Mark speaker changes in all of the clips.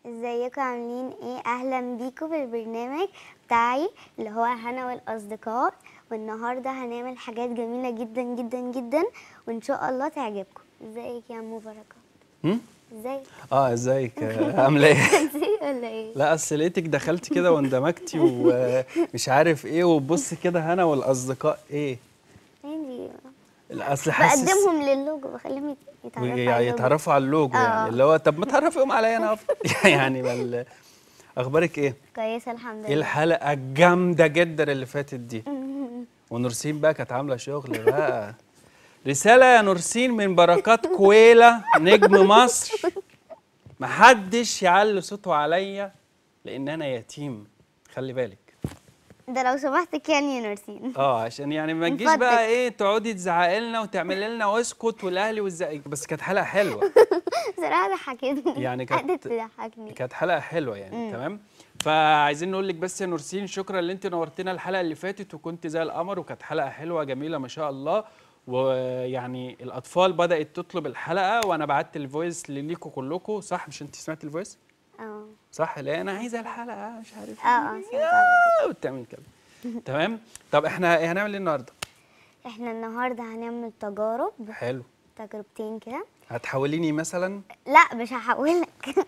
Speaker 1: ازيكم عاملين ايه اهلا بيكم في البرنامج بتاعي اللي هو هنا والاصدقاء والنهارده هنعمل حاجات جميله جدا جدا جدا وان شاء الله تعجبكم ازيك يا عمو بركه
Speaker 2: هم؟
Speaker 1: ازيك
Speaker 2: اه ازيك آه، عامله ايه
Speaker 1: ازيك ولا ايه
Speaker 2: لا اصل لقيتك دخلتي كده واندمجتي ومش عارف ايه وبص كده هنا والاصدقاء ايه
Speaker 1: يعني
Speaker 2: الاصل حاسس
Speaker 1: بقدمهم للوجو بخليهم يت- يتعرفوا على اللوجو
Speaker 2: يتعرفوا على اللوجو
Speaker 1: آه.
Speaker 2: يعني اللي هو طب ما تعرفيهم عليا انا أفضل. يعني بل اخبارك ايه
Speaker 1: كويسه الحمد
Speaker 2: ايه
Speaker 1: لله
Speaker 2: الحلقه الجامده جدا اللي فاتت دي ونورسين بقى كانت عامله شغل بقى رساله يا نورسين من بركات كويله نجم مصر محدش يعلي صوته عليا لان انا يتيم خلي بالك
Speaker 1: ده لو سمحت كان يا نورسين
Speaker 2: اه عشان يعني ما
Speaker 1: من
Speaker 2: تجيش بقى
Speaker 1: فضلك.
Speaker 2: ايه تقعدي تزعقي لنا وتعملي لنا واسكت والاهلي والزق بس كانت حلقه حلوه
Speaker 1: بصراحه ضحكتني
Speaker 2: يعني كانت-
Speaker 1: قعدت تضحكني
Speaker 2: كانت حلقه حلوه يعني تمام فعايزين نقول لك بس يا نورسين شكرا اللي انت نورتنا الحلقه اللي فاتت وكنت زي القمر وكانت حلقه حلوه جميله ما شاء الله ويعني الاطفال بدات تطلب الحلقه وانا بعت الفويس ليكوا كلكم صح مش انت سمعت الفويس
Speaker 1: اه
Speaker 2: صح لا انا عايزه الحلقه مش عارف
Speaker 1: اه اه سمعت
Speaker 2: آه، وتعمل كده تمام طب احنا إيه هنعمل ايه النهارده
Speaker 1: احنا النهارده هنعمل تجارب
Speaker 2: حلو
Speaker 1: تجربتين كده
Speaker 2: هتحوليني مثلا
Speaker 1: لا مش هحولك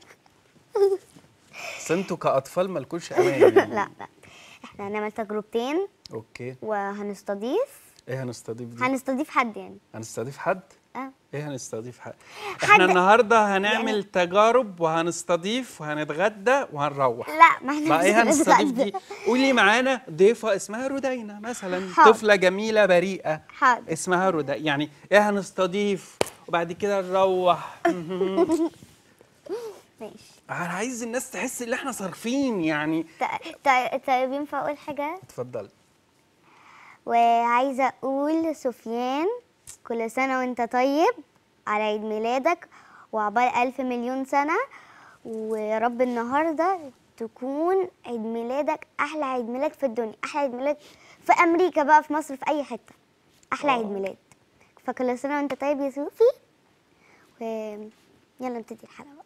Speaker 2: بس انتوا كاطفال مالكوش امان يعني.
Speaker 1: لا لا احنا هنعمل تجربتين
Speaker 2: اوكي
Speaker 1: وهنستضيف
Speaker 2: ايه هنستضيف دي
Speaker 1: هنستضيف حد يعني
Speaker 2: هنستضيف حد
Speaker 1: اه
Speaker 2: ايه هنستضيف حد
Speaker 1: حد-
Speaker 2: احنا النهارده هنعمل
Speaker 1: يعني-
Speaker 2: تجارب وهنستضيف وهنتغدى وهنروح
Speaker 1: لا ما احنا
Speaker 2: بقى
Speaker 1: مش
Speaker 2: ايه هنستضيف
Speaker 1: هنتغدى.
Speaker 2: دي قولي معانا ضيفه اسمها رودينا مثلا
Speaker 1: حاضر.
Speaker 2: طفله جميله بريئه
Speaker 1: حاضر
Speaker 2: اسمها رودينا يعني ايه هنستضيف وبعد كده نروح
Speaker 1: ماشي
Speaker 2: انا عايز الناس تحس ان احنا صارفين يعني
Speaker 1: ط- ط- طيب ينفع اقول حاجه
Speaker 2: اتفضل
Speaker 1: وعايزه اقول سفيان كل سنه وانت طيب على عيد ميلادك وعقبال الف مليون سنه ويا رب النهارده تكون عيد ميلادك احلى عيد ميلاد في الدنيا احلى عيد ميلاد في امريكا بقى في مصر في اي حته احلى عيد ميلاد فكل سنه وانت طيب يا سوفي و يلا نبتدي الحلقه بقى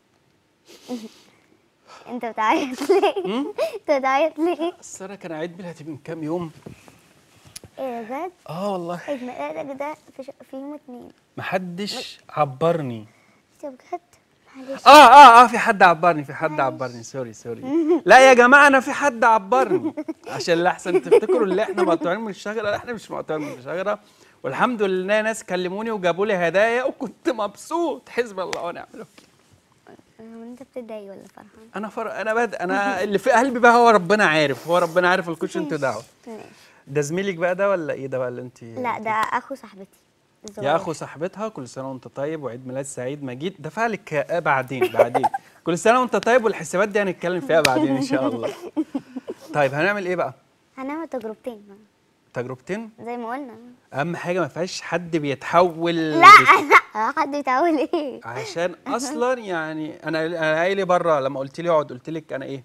Speaker 1: انت بتعيط ليه انت بتعيط ليه
Speaker 2: بس انا كان عيد ميلادي من كام يوم
Speaker 1: ايه بجد
Speaker 2: اه والله
Speaker 1: عيد ميلادك ده في, ش... في يوم اتنين
Speaker 2: محدش عبرني
Speaker 1: انت بجد معلش
Speaker 2: اه اه اه في حد عبرني في حد عبرني سوري سوري لا يا جماعه انا في حد عبرني عشان لا احسن تفتكروا ان احنا مقطوعين من الشجره لا احنا مش مقطوعين من الشجره والحمد لله ناس كلموني وجابوا لي هدايا وكنت مبسوط حسب الله ونعم الوكيل
Speaker 1: هو انت بتتضايق ولا فرحان
Speaker 2: انا فر... انا بد... انا اللي في قلبي بقى هو ربنا عارف هو ربنا عارف الكوش انتوا دعوه
Speaker 1: ماشي
Speaker 2: ده زميلك بقى ده ولا ايه ده بقى اللي انت
Speaker 1: لا ده اخو صاحبتي الصغير.
Speaker 2: يا اخو صاحبتها كل سنه وانت طيب وعيد ميلاد سعيد مجيد ده فعلك آه بعدين بعدين كل سنه وانت طيب والحسابات دي هنتكلم فيها بعدين ان شاء الله طيب هنعمل ايه بقى
Speaker 1: هنعمل تجربتين بقى،
Speaker 2: تجربتين
Speaker 1: زي ما قلنا
Speaker 2: اهم حاجه ما فيهاش حد بيتحول
Speaker 1: لا لا حد بيتعول ايه
Speaker 2: عشان اصلا يعني انا انا قايل بره لما قلت لي اقعد قلت لك انا ايه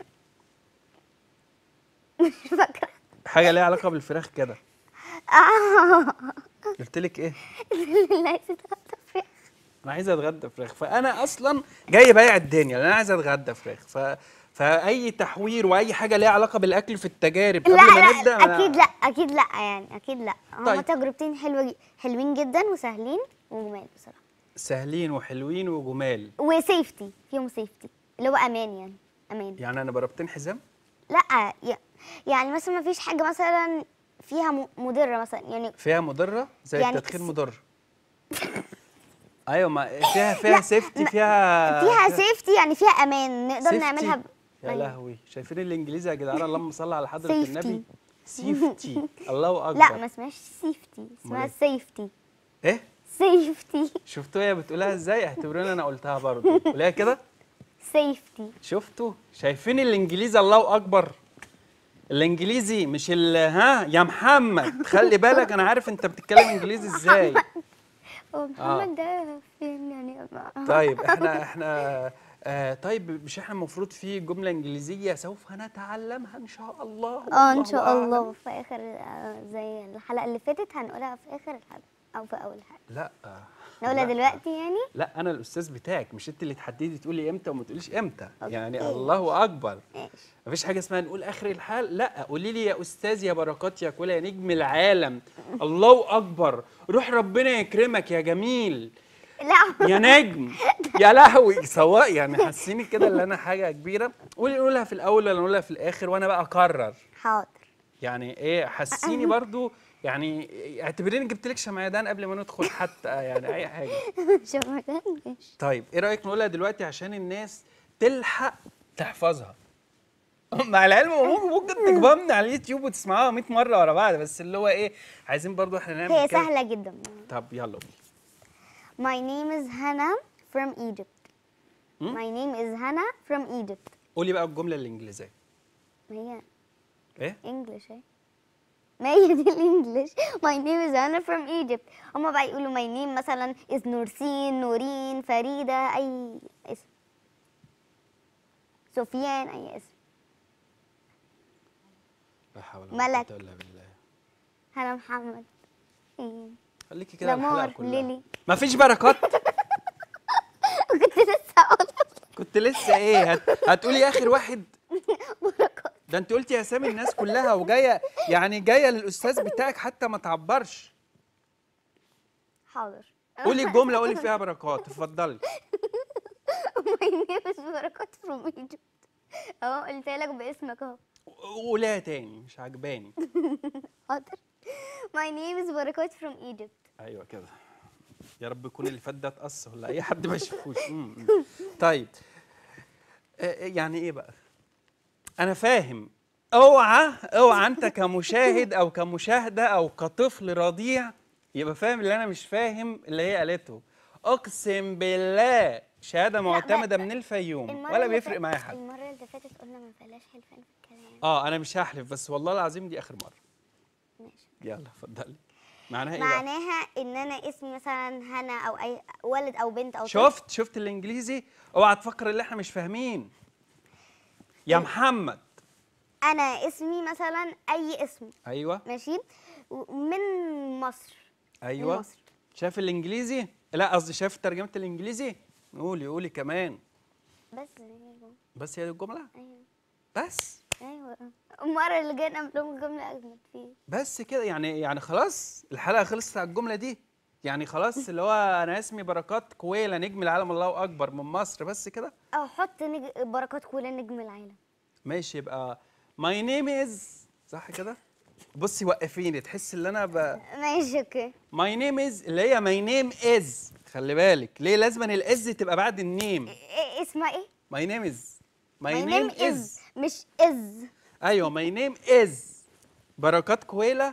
Speaker 1: مش فاكره
Speaker 2: حاجه ليها علاقه بالفراخ كده
Speaker 1: اه
Speaker 2: قلت لك ايه
Speaker 1: لا تتغطى فيها
Speaker 2: انا عايز اتغدى فراخ فانا اصلا جاي بايع الدنيا لان انا عايز اتغدى فراخ ف فاي تحوير واي حاجه ليها علاقه بالاكل في التجارب قبل
Speaker 1: لا
Speaker 2: ما نبدا
Speaker 1: لا
Speaker 2: أنا-
Speaker 1: اكيد لا اكيد لا يعني اكيد لا هما
Speaker 2: طيب.
Speaker 1: تجربتين حلوه ج- حلوين جدا وسهلين وجمال بصراحه
Speaker 2: سهلين وحلوين وجمال
Speaker 1: وسيفتي فيهم سيفتي اللي هو امان يعني امان
Speaker 2: يعني انا بربطين حزام
Speaker 1: لا ي- يعني مثلا ما فيش حاجه مثلا فيها م- مضره مثلا يعني
Speaker 2: فيها مضره زي
Speaker 1: يعني
Speaker 2: التدخين
Speaker 1: س-
Speaker 2: مضر ايوه ما فيها فيها
Speaker 1: لا،
Speaker 2: سيفتي
Speaker 1: ما-
Speaker 2: فيها
Speaker 1: فيها سيفتي يعني فيها امان نقدر
Speaker 2: سيفتي.
Speaker 1: نعملها ب...
Speaker 2: يا
Speaker 1: أيوة.
Speaker 2: لهوي شايفين الانجليزي يا جدعان اللهم صل على حضره
Speaker 1: سيفتي.
Speaker 2: النبي سيفتي الله اكبر
Speaker 1: لا ما اسمهاش سيفتي اسمها
Speaker 2: إيه؟
Speaker 1: سيفتي
Speaker 2: ايه
Speaker 1: سيفتي
Speaker 2: شفتوا هي بتقولها ازاي اعتبروني انا قلتها برضه قولها كده
Speaker 1: سيفتي
Speaker 2: شفتوا شايفين الانجليزي الله اكبر الانجليزي مش ال ها يا محمد خلي بالك انا عارف انت بتتكلم انجليزي ازاي
Speaker 1: هو محمد ده فين يعني ما-
Speaker 2: طيب احنا احنا آه طيب مش احنا المفروض في جمله انجليزيه سوف نتعلمها ان شاء الله
Speaker 1: اه ان
Speaker 2: والله
Speaker 1: شاء
Speaker 2: أعلم.
Speaker 1: الله في اخر آه، زي الحلقه اللي فاتت هنقولها في اخر الحلقه او في اول حاجه
Speaker 2: لا
Speaker 1: نقولها
Speaker 2: لا.
Speaker 1: دلوقتي يعني
Speaker 2: لا انا الاستاذ بتاعك مش انت اللي تحددي تقولي امتى وما تقوليش امتى
Speaker 1: أوكي.
Speaker 2: يعني الله اكبر
Speaker 1: ماشي
Speaker 2: مفيش حاجه اسمها نقول اخر الحال لا قولي لي يا استاذ يا بركات يا كولا يا نجم العالم الله اكبر روح ربنا يكرمك يا جميل
Speaker 1: لا
Speaker 2: يا نجم يا لهوي سواء يعني حسيني كده ان انا حاجه كبيره قولي نقولها في الاول ولا نقولها في الاخر وانا بقى اقرر
Speaker 1: حاضر
Speaker 2: يعني ايه حسيني برضو يعني اعتبريني جبت لك شمعدان قبل ما ندخل حتى يعني اي حاجه
Speaker 1: شوف مكان ماشي
Speaker 2: طيب ايه رايك نقولها دلوقتي عشان الناس تلحق تحفظها مع العلم ممكن ممكن تجيبها من على اليوتيوب وتسمعوها 100 مره ورا بعض بس اللي هو ايه عايزين برضو احنا نعمل
Speaker 1: هي
Speaker 2: كده.
Speaker 1: سهله جدا
Speaker 2: طب يلا قولي
Speaker 1: My name is Hannah from Egypt.
Speaker 2: Hmm?
Speaker 1: My name is Hannah from Egypt.
Speaker 2: قولي بقى الجمله الانجليزيه
Speaker 1: ما هي
Speaker 2: ايه
Speaker 1: انجلش اهي ما هي دي الانجلش My name is Hannah from Egypt هما بقى يقولوا my name مثلا is نورسين نورين فريدة أي اسم سفيان أي اسم
Speaker 2: لا حول
Speaker 1: ملك.
Speaker 2: قوة الا بالله
Speaker 1: هلا محمد إيه.
Speaker 2: خليكي كده
Speaker 1: لمار،
Speaker 2: الحلقه كلها
Speaker 1: ليلي.
Speaker 2: مفيش بركات
Speaker 1: كنت لسه أقول
Speaker 2: كنت لسه ايه هت... هتقولي اخر واحد
Speaker 1: بركات
Speaker 2: ده انت قلتي اسامي الناس كلها وجايه يعني جايه للاستاذ بتاعك حتى ما تعبرش
Speaker 1: حاضر
Speaker 2: قولي الجمله قولي فيها بركات اتفضلي
Speaker 1: My name is بركات from Egypt اهو قلت لك باسمك اهو
Speaker 2: قوليها تاني مش عجباني
Speaker 1: حاضر My name is بركات from Egypt
Speaker 2: ايوه كده يا رب يكون اللي فات ده اتقص ولا اي حد ما يشوفوش مم، مم. طيب آه، آه، يعني ايه بقى انا فاهم اوعى اوعى انت كمشاهد او كمشاهده او كطفل رضيع يبقى فاهم اللي انا مش فاهم اللي هي قالته اقسم بالله شهاده معتمده من الفيوم
Speaker 1: المرة
Speaker 2: ولا
Speaker 1: اللي
Speaker 2: بيفرق
Speaker 1: فات-
Speaker 2: معايا حد
Speaker 1: المرة اللي فاتت قلنا ما بلاش حلفان في الكلام
Speaker 2: اه انا مش هحلف بس والله العظيم دي اخر مره
Speaker 1: ماشي
Speaker 2: يلا اتفضلي معناها ايه بقى
Speaker 1: معناها ان انا اسمي مثلا هنا او اي ولد او بنت او طفل.
Speaker 2: شفت شفت الانجليزي اوعى تفكر اللي احنا مش فاهمين يا محمد
Speaker 1: انا اسمي مثلا اي اسم
Speaker 2: ايوه
Speaker 1: ماشي و- من مصر من
Speaker 2: ايوه
Speaker 1: مصر
Speaker 2: شاف الانجليزي لا قصدي شاف ترجمه الانجليزي قولي قولي كمان
Speaker 1: بس ايوه
Speaker 2: بس هي دي الجمله
Speaker 1: ايوه
Speaker 2: بس
Speaker 1: ايوه المرة اللي جاية نعمل لهم جملة اجمد فيه
Speaker 2: بس كده يعني يعني خلاص الحلقه خلصت على الجمله دي يعني خلاص اللي هو انا اسمي بركات كويله نجم العالم الله اكبر من مصر بس كده
Speaker 1: او حط نج... بركات كولا نجم العالم
Speaker 2: ماشي يبقى ماي نيم از صح كده بصي وقفيني تحس ان انا ب...
Speaker 1: ماشي اوكي
Speaker 2: ماي نيم از اللي هي ماي نيم از خلي بالك ليه لازم الاز تبقى بعد النيم
Speaker 1: إيه اسمها ايه؟
Speaker 2: ماي نيم از ماي
Speaker 1: My
Speaker 2: نيم
Speaker 1: name
Speaker 2: از
Speaker 1: is مش از
Speaker 2: ايوه ماي نيم از بركات كويلة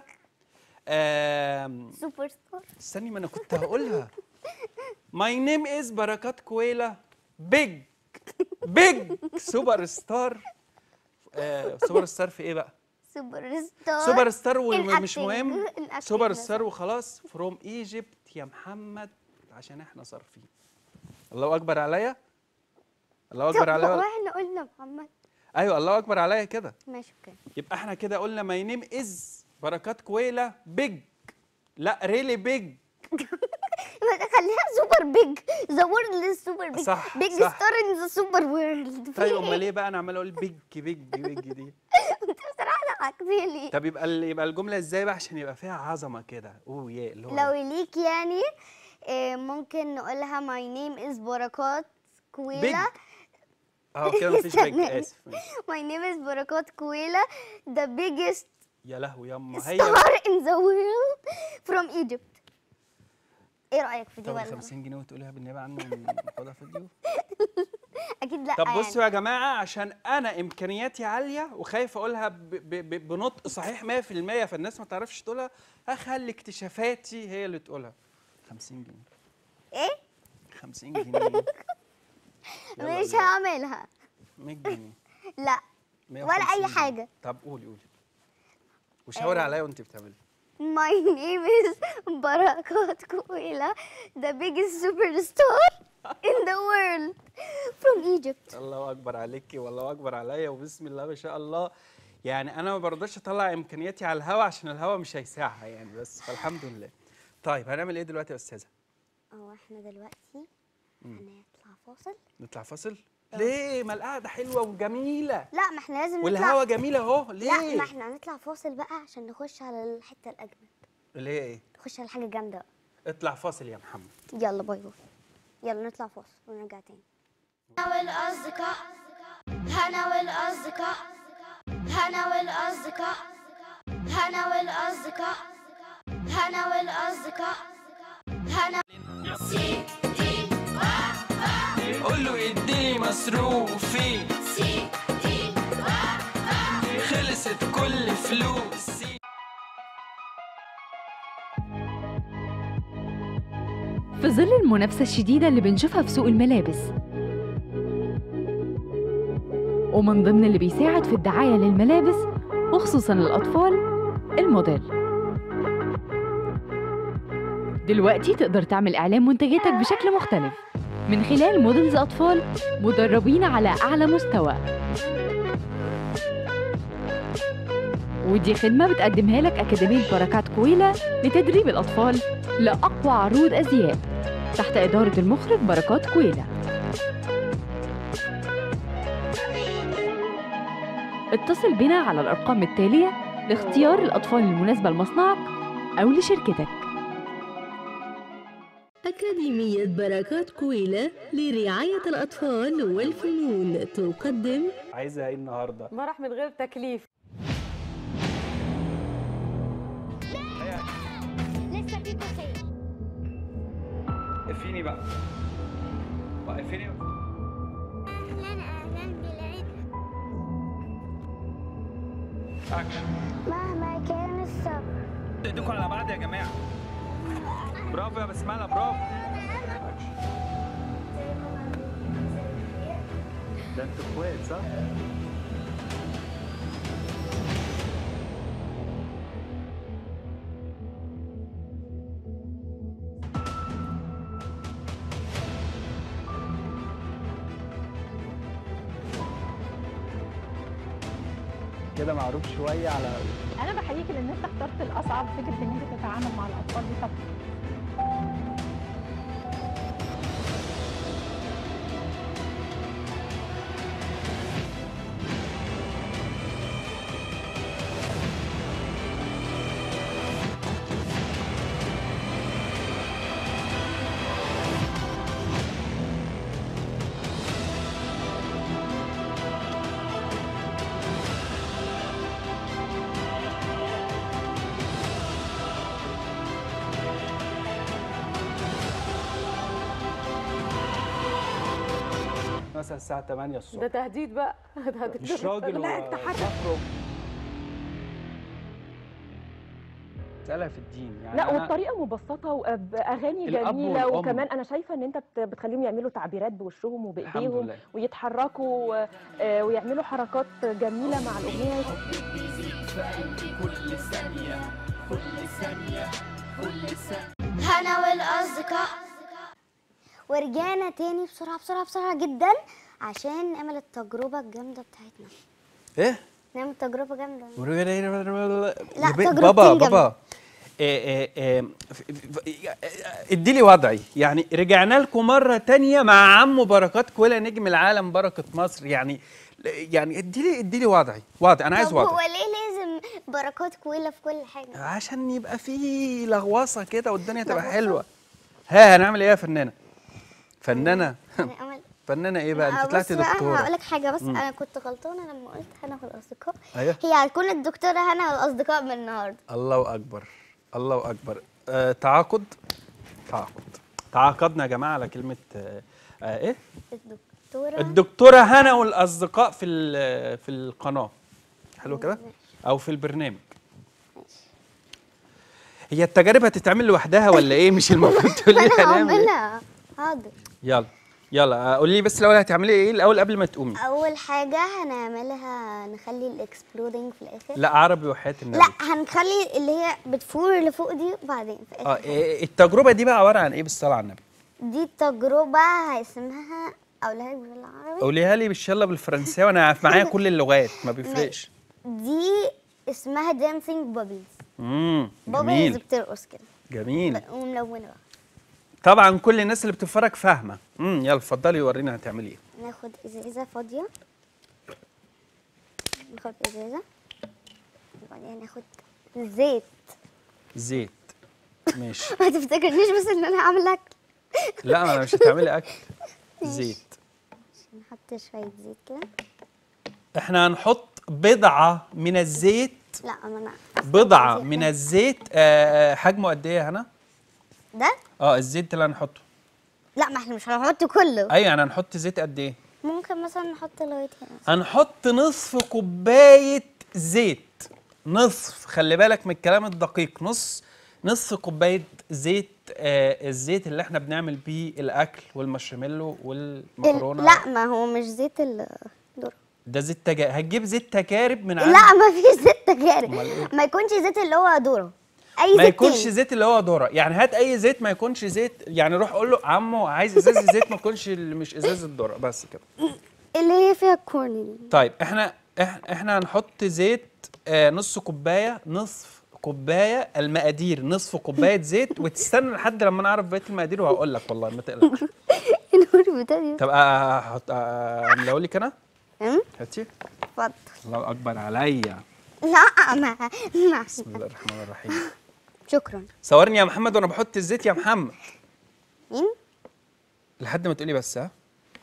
Speaker 2: آم،
Speaker 1: سوبر ستار
Speaker 2: استني ما انا كنت هقولها ماي نيم از بركات كويلة بيج بيج سوبر ستار آه، سوبر ستار في ايه بقى
Speaker 1: سوبر ستار
Speaker 2: سوبر ستار ومش
Speaker 1: الأكتنج-
Speaker 2: مهم
Speaker 1: الأكتنج
Speaker 2: سوبر
Speaker 1: مثلا.
Speaker 2: ستار وخلاص فروم ايجيبت يا محمد عشان احنا صارفين الله اكبر عليا الله اكبر
Speaker 1: طب
Speaker 2: عليا
Speaker 1: هو
Speaker 2: ولا-
Speaker 1: احنا قلنا محمد
Speaker 2: ايوه الله اكبر عليا كده
Speaker 1: ماشي اوكي
Speaker 2: يبقى احنا كده قلنا ماي نيم از بركات كويلة بيج لا ريلي بيج
Speaker 1: خليها سوبر بيج ذا وورلد از سوبر بيج
Speaker 2: صح،
Speaker 1: بيج
Speaker 2: صح.
Speaker 1: ستار ان ذا سوبر وورلد
Speaker 2: طيب امال ليه بقى انا عمال اقول بيج بيج بيج دي
Speaker 1: انت بصراحه ضحكتني
Speaker 2: طب يبقى ال- يبقى الجمله ازاي بقى عشان يبقى فيها عظمه كده اوه يا اللي هو
Speaker 1: لو ليك يعني آه، ممكن نقولها ماي نيم از بركات كويلا
Speaker 2: اه كده مفيش بيج
Speaker 1: استنى.
Speaker 2: اسف ماشي.
Speaker 1: ماي نيم از بركات كويلا ذا بيجست
Speaker 2: يا لهوي ياما هي
Speaker 1: ستار ان ذا وورلد فروم ايجيبت ايه رايك في دي
Speaker 2: طب
Speaker 1: ولا
Speaker 2: 50 جنيه وتقوليها بالنيابه عني وناخدها فيديو
Speaker 1: اكيد لا
Speaker 2: طب
Speaker 1: يعني.
Speaker 2: بصوا يا جماعه عشان انا امكانياتي عاليه وخايف اقولها ب ب ب بنطق صحيح 100% فالناس ما تعرفش تقولها هخلي اكتشافاتي هي اللي تقولها 50 جنيه
Speaker 1: ايه
Speaker 2: 50 جنيه يلا
Speaker 1: مش
Speaker 2: قولي.
Speaker 1: هعملها
Speaker 2: 100 جنيه
Speaker 1: لا
Speaker 2: 150
Speaker 1: ولا اي
Speaker 2: جنيه.
Speaker 1: حاجه
Speaker 2: طب قولي قولي وشاوري
Speaker 1: آه.
Speaker 2: عليا وانت بتعملي
Speaker 1: My name is بركات كويلا the biggest superstar in the world from Egypt
Speaker 2: الله اكبر عليكي والله اكبر عليا وبسم الله ما شاء الله يعني انا ما برضاش اطلع امكانياتي على الهوا عشان الهوا مش هيساعها يعني بس فالحمد لله طيب هنعمل ايه دلوقتي يا استاذه
Speaker 1: اه احنا دلوقتي هنطلع فاصل
Speaker 2: نطلع فاصل ليه ما القعده حلوه وجميله
Speaker 1: لا ما احنا لازم
Speaker 2: والهوا
Speaker 1: نطلع
Speaker 2: جميل اهو ليه
Speaker 1: لا ما احنا هنطلع فاصل بقى عشان نخش على الحته الاجمد
Speaker 2: اللي هي ايه
Speaker 1: نخش على حاجه جامده بقى
Speaker 2: اطلع فاصل يا محمد
Speaker 1: يلا باي باي يلا نطلع فاصل ونرجع تاني هنا والأصدقاء هنا والأصدقاء هنا والأصدقاء هنا والأصدقاء هنا والأصدقاء هنا
Speaker 2: قول له اديني مصروفي
Speaker 1: سي دي
Speaker 2: خلصت كل فلوسي
Speaker 3: في ظل المنافسة الشديدة اللي بنشوفها في سوق الملابس ومن ضمن اللي بيساعد في الدعاية للملابس وخصوصا للأطفال الموديل دلوقتي تقدر تعمل إعلان منتجاتك بشكل مختلف من خلال موديلز أطفال مدربين على أعلى مستوى ودي خدمة بتقدمها لك أكاديمية بركات كويلة لتدريب الأطفال لأقوى عروض أزياء تحت إدارة المخرج بركات كويلة اتصل بنا على الأرقام التالية لاختيار الأطفال المناسبة لمصنعك أو لشركتك
Speaker 4: أكاديمية بركات كويلة لرعاية الأطفال والفنون تقدم
Speaker 2: عايزها ايه النهارده
Speaker 5: ما راح من غير تكليف
Speaker 1: لسه في بخير
Speaker 2: وقفيني بقى وقفيني
Speaker 1: أهلا أهلا بالعيد
Speaker 2: اكشن
Speaker 1: مهما كان الصبر
Speaker 2: ايديكم على بعض يا جماعه برافو يا بسمله برافو ده انتوا اخوات صح؟ كده معروف شويه على
Speaker 6: انا بحييك لان انت اخترت الاصعب فكره ان انت تتعامل مع الاطفال دي طبعا
Speaker 2: مثلا الساعه 8
Speaker 5: ده
Speaker 2: الصبح
Speaker 5: تهديد بقى ده
Speaker 2: مش راجل
Speaker 5: لا
Speaker 2: و-
Speaker 5: التحرك
Speaker 2: وبخرج مسألة في الدين يعني
Speaker 6: لا
Speaker 2: أنا-
Speaker 6: والطريقه مبسطه واغاني
Speaker 2: الأب
Speaker 6: جميله
Speaker 2: والأم.
Speaker 6: وكمان انا شايفه ان انت بت- بتخليهم يعملوا تعبيرات بوشهم
Speaker 2: الحمد
Speaker 6: وبايديهم
Speaker 2: لله
Speaker 6: ويتحركوا آه، ويعملوا حركات جميله مع الاغنيه
Speaker 1: هنا والأصدقاء ورجعنا تاني بسرعة بسرعة بسرعة جدا عشان نعمل التجربة الجامدة بتاعتنا
Speaker 2: ايه
Speaker 1: نعمل تجربة جامدة
Speaker 2: لا
Speaker 1: تجربتين
Speaker 2: بابا
Speaker 1: جامدة.
Speaker 2: بابا إيه إيه إيه ف- ف- ادي لي وضعي يعني رجعنا لكم مره تانية مع عمو بركات كولا نجم العالم بركه مصر يعني يعني ادي لي ادي لي وضعي وضعي انا عايز
Speaker 1: طب هو
Speaker 2: وضعي
Speaker 1: ليه لازم بركات كويلة في كل حاجة؟
Speaker 2: عشان يبقى في لغوصه كده والدنيا تبقى
Speaker 1: لغوصة؟
Speaker 2: حلوه ها هنعمل ايه يا فنانه فنانه
Speaker 1: يعني أعمل
Speaker 2: فنانه ايه بقى
Speaker 1: آه،
Speaker 2: انت طلعتي
Speaker 1: بص بقى
Speaker 2: دكتوره
Speaker 1: هقول لك حاجة بس
Speaker 2: مم.
Speaker 1: أنا كنت غلطانة لما قلت هنا والأصدقاء
Speaker 2: ايوه
Speaker 1: هي هتكون الدكتورة هنا والأصدقاء من النهاردة
Speaker 2: الله اكبر الله اكبر آه تعاقد تعاقد تعاقدنا يا جماعه على كلمه آه آه ايه
Speaker 1: الدكتورة
Speaker 2: الدكتوره هنا والاصدقاء في ال- في القناه حلو كده
Speaker 1: ماشي.
Speaker 2: او في البرنامج هي التجارب هتتعمل لوحدها ولا ايه مش المفروض تقولي لي
Speaker 1: أنا
Speaker 2: هنعمل إيه؟
Speaker 1: هعملها حاضر
Speaker 2: يلا يلا قولي لي بس الاول هتعملي ايه الاول قبل ما تقومي
Speaker 1: أول حاجة هنعملها نخلي الإكسبلودنج في الآخر
Speaker 2: لا عربي وحياه النبي
Speaker 1: لا هنخلي اللي هي بتفور لفوق دي بعدين في
Speaker 2: اه
Speaker 1: آخر
Speaker 2: إيه التجربه دي بقى عباره عن ايه بالصلاه على النبي
Speaker 1: دي التجربة اسمها أقولها لك بالعربي
Speaker 2: قوليها لي بالشله بالفرنساوي انا معايا كل اللغات ما بيفرقش
Speaker 1: دي اسمها دانسينج بابلز
Speaker 2: امم
Speaker 1: بابلز
Speaker 2: جميل
Speaker 1: بترقص كده
Speaker 2: جميل
Speaker 1: وملونه بقى
Speaker 2: طبعا كل الناس اللي بتتفرج فاهمه امم يلا اتفضلي ورينا هتعملي ايه
Speaker 1: ناخد ازازه فاضيه ناخد ازازه وبعدين ناخد زيت
Speaker 2: زيت ماشي
Speaker 1: ما تفتكرنيش بس ان انا هعمل اكل
Speaker 2: لا ما انا مش هتعملي اكل زيت
Speaker 1: نحط شويه زيت كده
Speaker 2: احنا هنحط بضعه من الزيت
Speaker 1: لا ما انا
Speaker 2: بضعه من الزيت آه، آه، حجمه قد ايه يا هنا
Speaker 1: ده
Speaker 2: اه الزيت اللي هنحطه
Speaker 1: لا ما احنا مش هنحط كله
Speaker 2: ايوه يعني هنحط زيت قد ايه
Speaker 1: ممكن مثلا نحط لغايه هنا
Speaker 2: هنحط نصف كوبايه زيت نصف خلي بالك من الكلام الدقيق نص نصف كوبايه زيت آه الزيت اللي احنا بنعمل بيه الاكل والمارشميلو والمكرونه
Speaker 1: لا ما هو مش زيت الذره
Speaker 2: ده زيت تجارب هتجيب زيت تجارب من عند
Speaker 1: لا ما فيش زيت تجارب
Speaker 2: أمال إيه؟
Speaker 1: ما يكونش زيت اللي هو ذره اي
Speaker 2: ما
Speaker 1: زيت
Speaker 2: يكونش
Speaker 1: تاني.
Speaker 2: زيت اللي هو ذره يعني هات اي زيت ما يكونش زيت يعني روح قول له عمو عايز ازازه زيت ما يكونش اللي مش ازازه ذره بس كده
Speaker 1: اللي هي فيها كورن دي
Speaker 2: طيب احنا احنا, احنا هنحط زيت آه نص كوبايه نصف كوبايه المقادير نصف كوبايه زيت وتستنى لحد لما نعرف بقيه المقادير وهقول لك والله ما تقلقش
Speaker 1: النور بتاعي
Speaker 2: طب آه، هحط آه، املاه لك انا
Speaker 1: أم؟
Speaker 2: هاتي
Speaker 1: اتفضل
Speaker 2: الله اكبر عليا
Speaker 1: لا ما ما
Speaker 2: بسم الله الرحمن الرحيم
Speaker 1: شكرا
Speaker 2: صورني يا محمد وانا بحط الزيت يا محمد
Speaker 1: مين؟
Speaker 2: لحد ما تقولي بس ها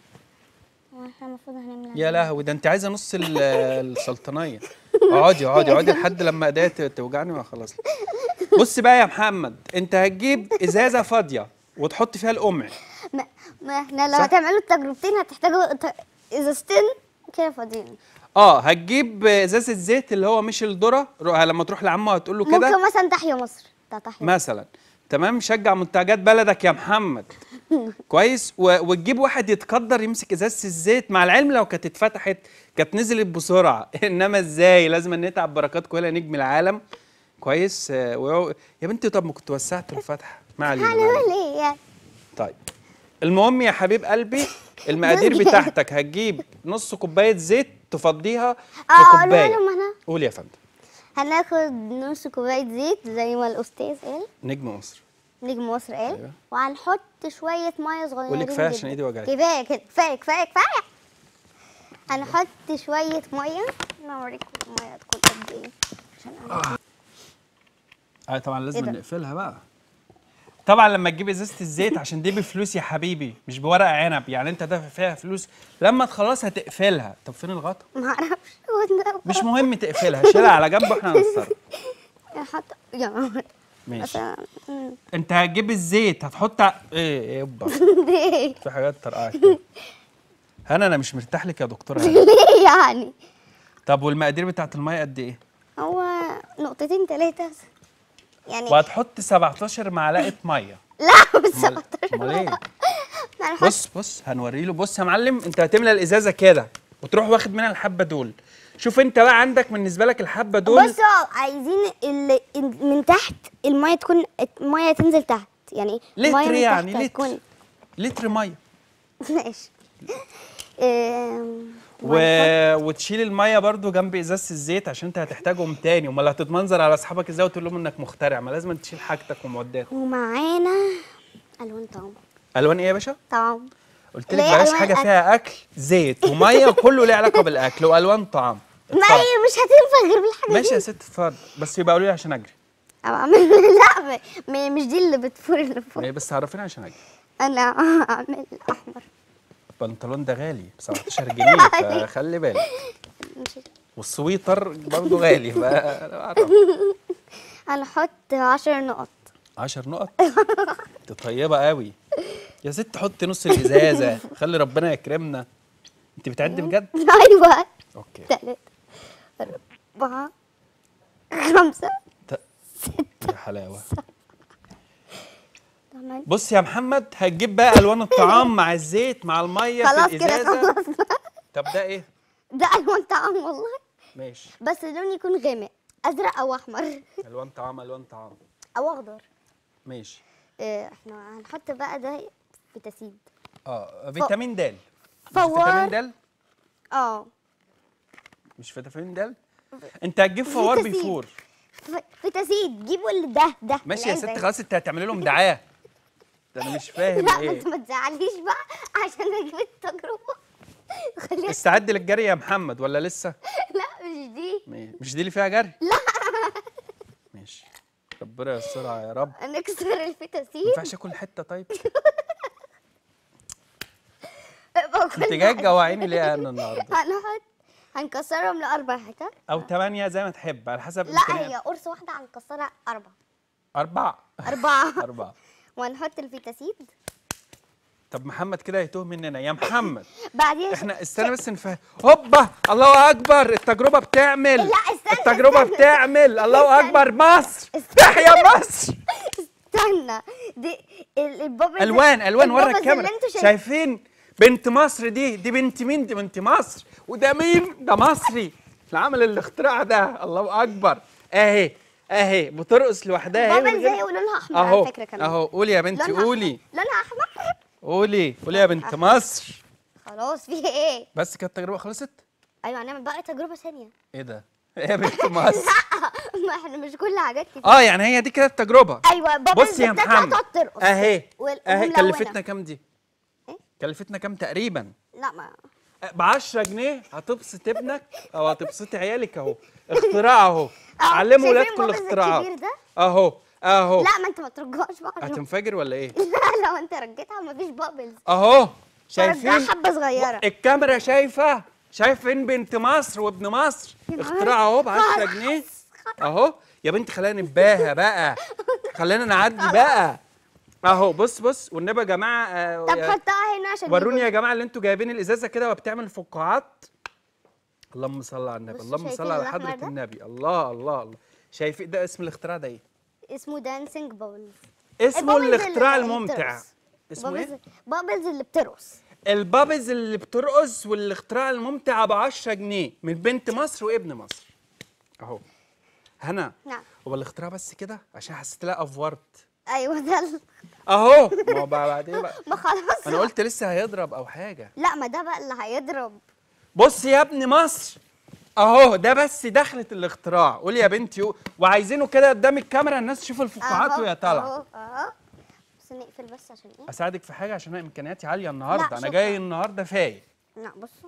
Speaker 1: احنا المفروض هنملى
Speaker 2: يا لهوي ده انت عايزه نص ال- السلطنيه اقعدي اقعدي اقعدي لحد لما ايديا ت- توجعني وخلاص بص بقى يا محمد انت هتجيب ازازه فاضيه وتحط فيها القمع
Speaker 1: ما, ما احنا لو
Speaker 2: صح.
Speaker 1: هتعملوا التجربتين هتحتاجوا ت- ازازتين كده فاضيين
Speaker 2: اه هتجيب ازازه زيت اللي هو مش الذره رو- لما تروح لعمه هتقول له كده
Speaker 1: ممكن مثلا تحيا مصر بتاع تحيا
Speaker 2: مثلا تمام شجع منتجات بلدك يا محمد كويس و... وتجيب واحد يتقدر يمسك ازازه الزيت مع العلم لو كانت اتفتحت كانت نزلت بسرعه انما ازاي لازم نتعب بركات كلها نجم العالم كويس آه، و... يا بنتي طب ما كنت وسعت الفتحه ما علينا ما علينا.
Speaker 1: هنعمل ايه يعني
Speaker 2: طيب المهم يا حبيب قلبي المقادير
Speaker 1: دول
Speaker 2: بتاعتك هتجيب نص كوبايه زيت تفضيها في
Speaker 1: اه قولوا
Speaker 2: كوبايه
Speaker 1: لهم انا
Speaker 2: قول يا فندم
Speaker 1: هناخد نص كوبايه زيت زي ما الاستاذ قال
Speaker 2: نجم مصر
Speaker 1: نجم مصر قال
Speaker 2: أيوة.
Speaker 1: وهنحط شويه ميه صغيرين
Speaker 2: قولي كفاية عشان
Speaker 1: جداً.
Speaker 2: إيدي وجعتني.
Speaker 1: كفايه كده كفايه كفايه كفايه هنحط شويه ميه انا اوريكم الميه تكون قد ايه عشان أنا-
Speaker 2: اه طبعا لازم
Speaker 1: إيه ده؟
Speaker 2: نقفلها بقى طبعا لما تجيب ازازه الزيت عشان دي بفلوس يا حبيبي مش بورق عنب يعني انت دافع فيها فلوس لما تخلص هتقفلها طب فين الغطا
Speaker 1: ما اعرفش هو ده
Speaker 2: مش مهم تقفلها شيلها على جنب واحنا هنتصرف
Speaker 1: هحط يا
Speaker 2: ماشي
Speaker 1: مثلا مم.
Speaker 2: انت هتجيب الزيت هتحط ع- ايه ايه يبا
Speaker 1: ليه
Speaker 2: في حاجات طرقعت كده. هنا انا مش مرتاح لك يا دكتوره هنا.
Speaker 1: ليه يعني
Speaker 2: طب والمقادير بتاعت الميه قد ايه
Speaker 1: هو نقطتين ثلاثه يعني
Speaker 2: وهتحط 17 معلقه ميه
Speaker 1: لا مش
Speaker 2: امال
Speaker 1: 17
Speaker 2: امال ايه
Speaker 1: هنحط
Speaker 2: بص بص هنوري له بص يا معلم انت هتملى الازازه كده وتروح واخد منها الحبه دول شوف انت بقى عندك بالنسبه لك الحبه دول
Speaker 1: بصوا عايزين ال... ال- من تحت الميه تكون الميه تنزل تحت يعني المية
Speaker 2: لتر
Speaker 1: من
Speaker 2: يعني
Speaker 1: تحت
Speaker 2: لتر
Speaker 1: تكون
Speaker 2: لتر ميه
Speaker 1: ماشي آم،
Speaker 2: و... وتشيل الميه برضو جنب ازازه الزيت عشان انت هتحتاجهم تاني امال هتتمنظر على اصحابك ازاي وتقول لهم انك مخترع ما لازم تشيل حاجتك ومعداتك
Speaker 1: ومعانا الوان طعام
Speaker 2: الوان ايه يا باشا
Speaker 1: طعام
Speaker 2: قلت لك
Speaker 1: لا،
Speaker 2: بلاش
Speaker 1: ألوان
Speaker 2: حاجه
Speaker 1: أكل.
Speaker 2: فيها اكل زيت وميه وكله ليه علاقه بالاكل والوان طعام
Speaker 1: ما
Speaker 2: اتفضل.
Speaker 1: هي مش هتنفع غير بالحاجه
Speaker 2: ماشي
Speaker 1: دي
Speaker 2: يا ست اتفضل بس يبقى قولي لي عشان اجري
Speaker 1: أو اعمل لا م- مش دي اللي بتفور اللي فوق
Speaker 2: إيه بس عرفيني عشان اجري
Speaker 1: انا اعمل احمر
Speaker 2: البنطلون ده غالي ب 17 جنيه فخلي بالك
Speaker 1: مش
Speaker 2: والسويتر برضه غالي فأعرف.
Speaker 1: هنحط 10 نقط
Speaker 2: 10 نقط انت طيبه قوي يا ست حطي نص الازازه خلي ربنا يكرمنا انت بتعد بجد
Speaker 1: ايوه
Speaker 2: اوكي
Speaker 1: ثلاثة أربعة خمسة
Speaker 2: ت- يا حلاوه
Speaker 1: تمام
Speaker 2: بص يا محمد هتجيب بقى الوان الطعام مع الزيت مع الميه
Speaker 1: خلاص
Speaker 2: في
Speaker 1: كده
Speaker 2: الازازه
Speaker 1: خلصنا
Speaker 2: طب ده ايه
Speaker 1: ده ألوان طعام والله
Speaker 2: ماشي
Speaker 1: بس اللون يكون غامق أزرق أو أحمر
Speaker 2: الوان طعام الوان طعام
Speaker 1: أو أخضر
Speaker 2: ماشي
Speaker 1: إيه، احنا هنحط بقى ده في تسيد
Speaker 2: اه فيتامين د مش
Speaker 1: فوار.
Speaker 2: فيتامين د
Speaker 1: اه
Speaker 2: مش فيتامين د انت هتجيب فوار
Speaker 1: فيتاسيد.
Speaker 2: بيفور
Speaker 1: ف- فتاسيد جيبوا اللي ده ده
Speaker 2: ماشي يا ست
Speaker 1: العلبة.
Speaker 2: خلاص انت هتعملي لهم دعايه ده انا مش فاهم
Speaker 1: لا
Speaker 2: ايه
Speaker 1: انت ما تزعليش بقى عشان اجيب التجربه خليها
Speaker 2: استعد للجري يا محمد ولا لسه
Speaker 1: لا مش دي
Speaker 2: ماشي. مش دي اللي فيها جري لا ماشي ربنا يسترها يا رب
Speaker 1: نكسر
Speaker 2: ما
Speaker 1: الفتاسيد
Speaker 2: ينفعش اكل حته طيب
Speaker 1: بقى
Speaker 2: انت
Speaker 1: كل
Speaker 2: جاي
Speaker 1: واحد-
Speaker 2: تجوعيني ليه يا انا النهارده
Speaker 1: هنحط هنكسرهم لاربع حتت
Speaker 2: او ثمانية زي ما تحب على حسب
Speaker 1: لا
Speaker 2: إمكانيات.
Speaker 1: هي قرص واحده هنكسرها اربع
Speaker 2: أربعة
Speaker 1: اربعه
Speaker 2: أربعة
Speaker 1: وهنحط الفيتاسيد
Speaker 2: طب محمد كده هيتوه مننا يا محمد
Speaker 1: بعدين
Speaker 2: احنا استنى بس نفهم هوبا الله اكبر التجربه بتعمل
Speaker 1: لا، استنى،
Speaker 2: التجربه
Speaker 1: استنى.
Speaker 2: بتعمل الله
Speaker 1: استنى.
Speaker 2: اكبر مصر
Speaker 1: استنى.
Speaker 2: تحيا مصر
Speaker 1: استنى دي ال- البابلز
Speaker 2: الوان الوان ورا
Speaker 1: البابلز
Speaker 2: الكاميرا
Speaker 1: اللي انتوا شايفين
Speaker 2: شايفين بنت مصر دي دي بنت مين دي بنت مصر وده مين ده مصري اللي عمل الاختراع ده الله اكبر اهي اهي بترقص لوحدها اهي من
Speaker 1: بابلز
Speaker 2: غير-
Speaker 1: زي ولونها احمر
Speaker 2: اهو
Speaker 1: على فكره كمان
Speaker 2: اهو قولي يا بنتي
Speaker 1: لونها
Speaker 2: قولي
Speaker 1: أحمر. لونها احمر
Speaker 2: قولي قولي يا بنت مصر
Speaker 1: خلاص في ايه
Speaker 2: بس كده التجربه خلصت
Speaker 1: ايوه هنعمل بقى تجربه ثانيه
Speaker 2: ايه ده ايه يا بنت مصر
Speaker 1: ما احنا مش كل حاجات كتير
Speaker 2: اه يعني هي دي كده التجربه
Speaker 1: ايوه بابلز
Speaker 2: بص يا
Speaker 1: بتطلع
Speaker 2: محمد
Speaker 1: تقعد ترقص
Speaker 2: اهي
Speaker 1: وال-
Speaker 2: اهي
Speaker 1: وملونة.
Speaker 2: كلفتنا كام دي
Speaker 1: إيه؟
Speaker 2: كلفتنا كام تقريبا
Speaker 1: لا ما
Speaker 2: ب 10 جنيه هتبسط ابنك او هتبسطي عيالك اهو اختراع اهو
Speaker 1: أهو،
Speaker 2: علموا
Speaker 1: شايفين
Speaker 2: ولادكم
Speaker 1: البابلز
Speaker 2: الاختراعات
Speaker 1: الكبير ده؟
Speaker 2: اهو اهو
Speaker 1: لا ما انت ما ترجعش بقى
Speaker 2: هتنفجر ولا ايه
Speaker 1: لا لو انت رجيتها مفيش بابلز
Speaker 2: اهو
Speaker 1: شايفين
Speaker 2: شايفين
Speaker 1: حبه صغيره
Speaker 2: الكاميرا شايفه شايفين بنت مصر وابن مصر
Speaker 1: يا نهار
Speaker 2: اختراع اهو ب 10
Speaker 1: خلاص،
Speaker 2: جنيه
Speaker 1: خلاص.
Speaker 2: اهو يا بنتي خلينا نتباهى بقى خلينا نعدي بقى اهو بص بص والنبي يا جماعه آه،
Speaker 1: طب
Speaker 2: يا-
Speaker 1: حطها هنا عشان
Speaker 2: وروني يا
Speaker 1: يبقوا-
Speaker 2: جماعه اللي انتوا جايبين الازازه كده وبتعمل فقاعات اللهم صل على النبي
Speaker 1: بصوا
Speaker 2: اللهم
Speaker 1: شايفين
Speaker 2: صل على
Speaker 1: الأحمر
Speaker 2: حضره
Speaker 1: ده؟
Speaker 2: النبي الله الله الله شايفين ده اسم الاختراع ده ايه
Speaker 1: اسمه دانسينج بابلز
Speaker 2: اسمه
Speaker 1: البابلز
Speaker 2: الاختراع
Speaker 1: اللي
Speaker 2: الممتع
Speaker 1: بترقص.
Speaker 2: اسمه ايه
Speaker 1: بابلز اللي بترقص
Speaker 2: البابز اللي بترقص والاختراع الممتع ب 10 جنيه من بنت مصر وابن مصر اهو هنا
Speaker 1: نعم
Speaker 2: هو الاختراع بس كده عشان حسيت لا افورت
Speaker 1: ايوه ده ال-
Speaker 2: اهو ما هو بقى بعدين بقى
Speaker 1: ما خلاص
Speaker 2: انا قلت لسه هيضرب او حاجه
Speaker 1: لا ما ده بقى اللي هيضرب
Speaker 2: بص يا ابن مصر اهو ده بس دخلت الاختراع قول يا بنتي قول. وعايزينه كده قدام الكاميرا الناس تشوف الفقاعات
Speaker 1: أهو،
Speaker 2: وهي طالعه
Speaker 1: اهو اهو بس نقفل بس عشان ايه
Speaker 2: اساعدك في حاجه عشان انا امكانياتي عاليه النهارده
Speaker 1: لا،
Speaker 2: انا
Speaker 1: شكراً.
Speaker 2: جاي النهارده فايق
Speaker 1: لا بصوا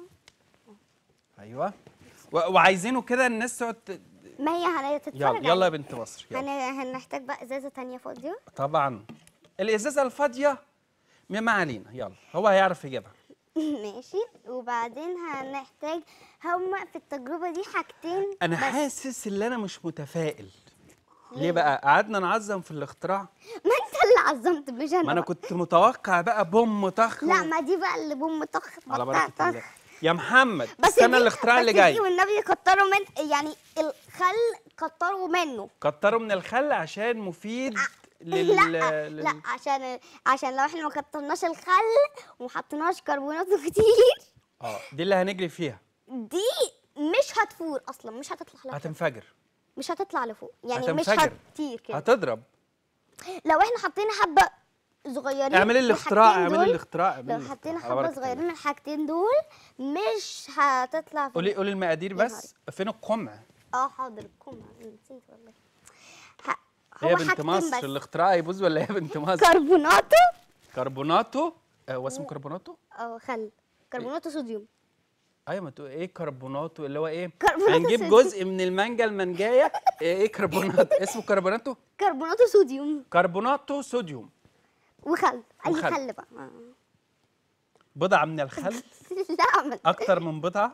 Speaker 2: ايوه و- وعايزينه كده الناس تقعد ت-
Speaker 1: ما هي هتتفرج
Speaker 2: يلا يلا يا
Speaker 1: عليه.
Speaker 2: بنت مصر يلا.
Speaker 1: هن... هنحتاج بقى ازازه تانية فاضيه
Speaker 2: طبعا الازازه الفاضيه ما ما علينا يلا هو هيعرف يجيبها
Speaker 1: ماشي وبعدين هنحتاج هما في التجربه دي حاجتين
Speaker 2: انا
Speaker 1: بس.
Speaker 2: حاسس ان انا مش متفائل ليه بقى قعدنا نعظم في الاختراع
Speaker 1: ما انت اللي عظمت مش انا
Speaker 2: ما انا
Speaker 1: بقى.
Speaker 2: كنت متوقع بقى بوم طخ
Speaker 1: لا ما دي بقى اللي بوم طخ
Speaker 2: على
Speaker 1: طخ
Speaker 2: بركه
Speaker 1: طخ.
Speaker 2: الله يا محمد
Speaker 1: بس
Speaker 2: استنى
Speaker 1: دي-
Speaker 2: الاختراع اللي
Speaker 1: بس دي
Speaker 2: جاي
Speaker 1: والنبي كتروا من يعني الخل كتروا منه
Speaker 2: كتروا من الخل عشان مفيد لل
Speaker 1: لا
Speaker 2: لل-
Speaker 1: لا عشان عشان لو احنا ما كترناش الخل وما حطيناش كربونات كتير
Speaker 2: اه دي اللي هنجري فيها
Speaker 1: دي مش هتفور اصلا مش هتطلع لفوق
Speaker 2: هتنفجر
Speaker 1: مش هتطلع لفوق يعني مش
Speaker 2: هتنفجر.
Speaker 1: هتطير كده
Speaker 2: هتضرب
Speaker 1: لو احنا حطينا حبه صغيرين
Speaker 2: اعملي
Speaker 1: من
Speaker 2: الاختراع
Speaker 1: الحاجتين
Speaker 2: اعملي
Speaker 1: دول،
Speaker 2: الاختراع اعملي
Speaker 1: لو
Speaker 2: الاختراع.
Speaker 1: حطينا
Speaker 2: على
Speaker 1: حبه
Speaker 2: بركة
Speaker 1: صغيرين
Speaker 2: الله.
Speaker 1: من الحاجتين دول مش هتطلع في
Speaker 2: قولي قولي المقادير
Speaker 1: يا
Speaker 2: بس فين القمع
Speaker 1: اه حاضر كم نسيت والله ه-
Speaker 2: هي
Speaker 1: هو
Speaker 2: بنت
Speaker 1: حاجتين
Speaker 2: مصر
Speaker 1: بس
Speaker 2: الاختراع يبوظ ولا هي بنت مصر
Speaker 1: كربوناتو
Speaker 2: كربوناتو آه، هو اسمه كربوناتو
Speaker 1: او خل كربوناتو صوديوم
Speaker 2: ايوه ما تقول ايه كربوناتو اللي هو ايه
Speaker 1: كربوناتو
Speaker 2: هنجيب
Speaker 1: صوديوم.
Speaker 2: جزء من المانجا المانجايه ايه إيه كربوناتو اسمه كربوناتو
Speaker 1: كربوناتو صوديوم
Speaker 2: كربوناتو صوديوم
Speaker 1: وخل اي
Speaker 2: وخل.
Speaker 1: خل بقى آه.
Speaker 2: بضعه من الخل
Speaker 1: لا ما
Speaker 2: اكتر من بضعه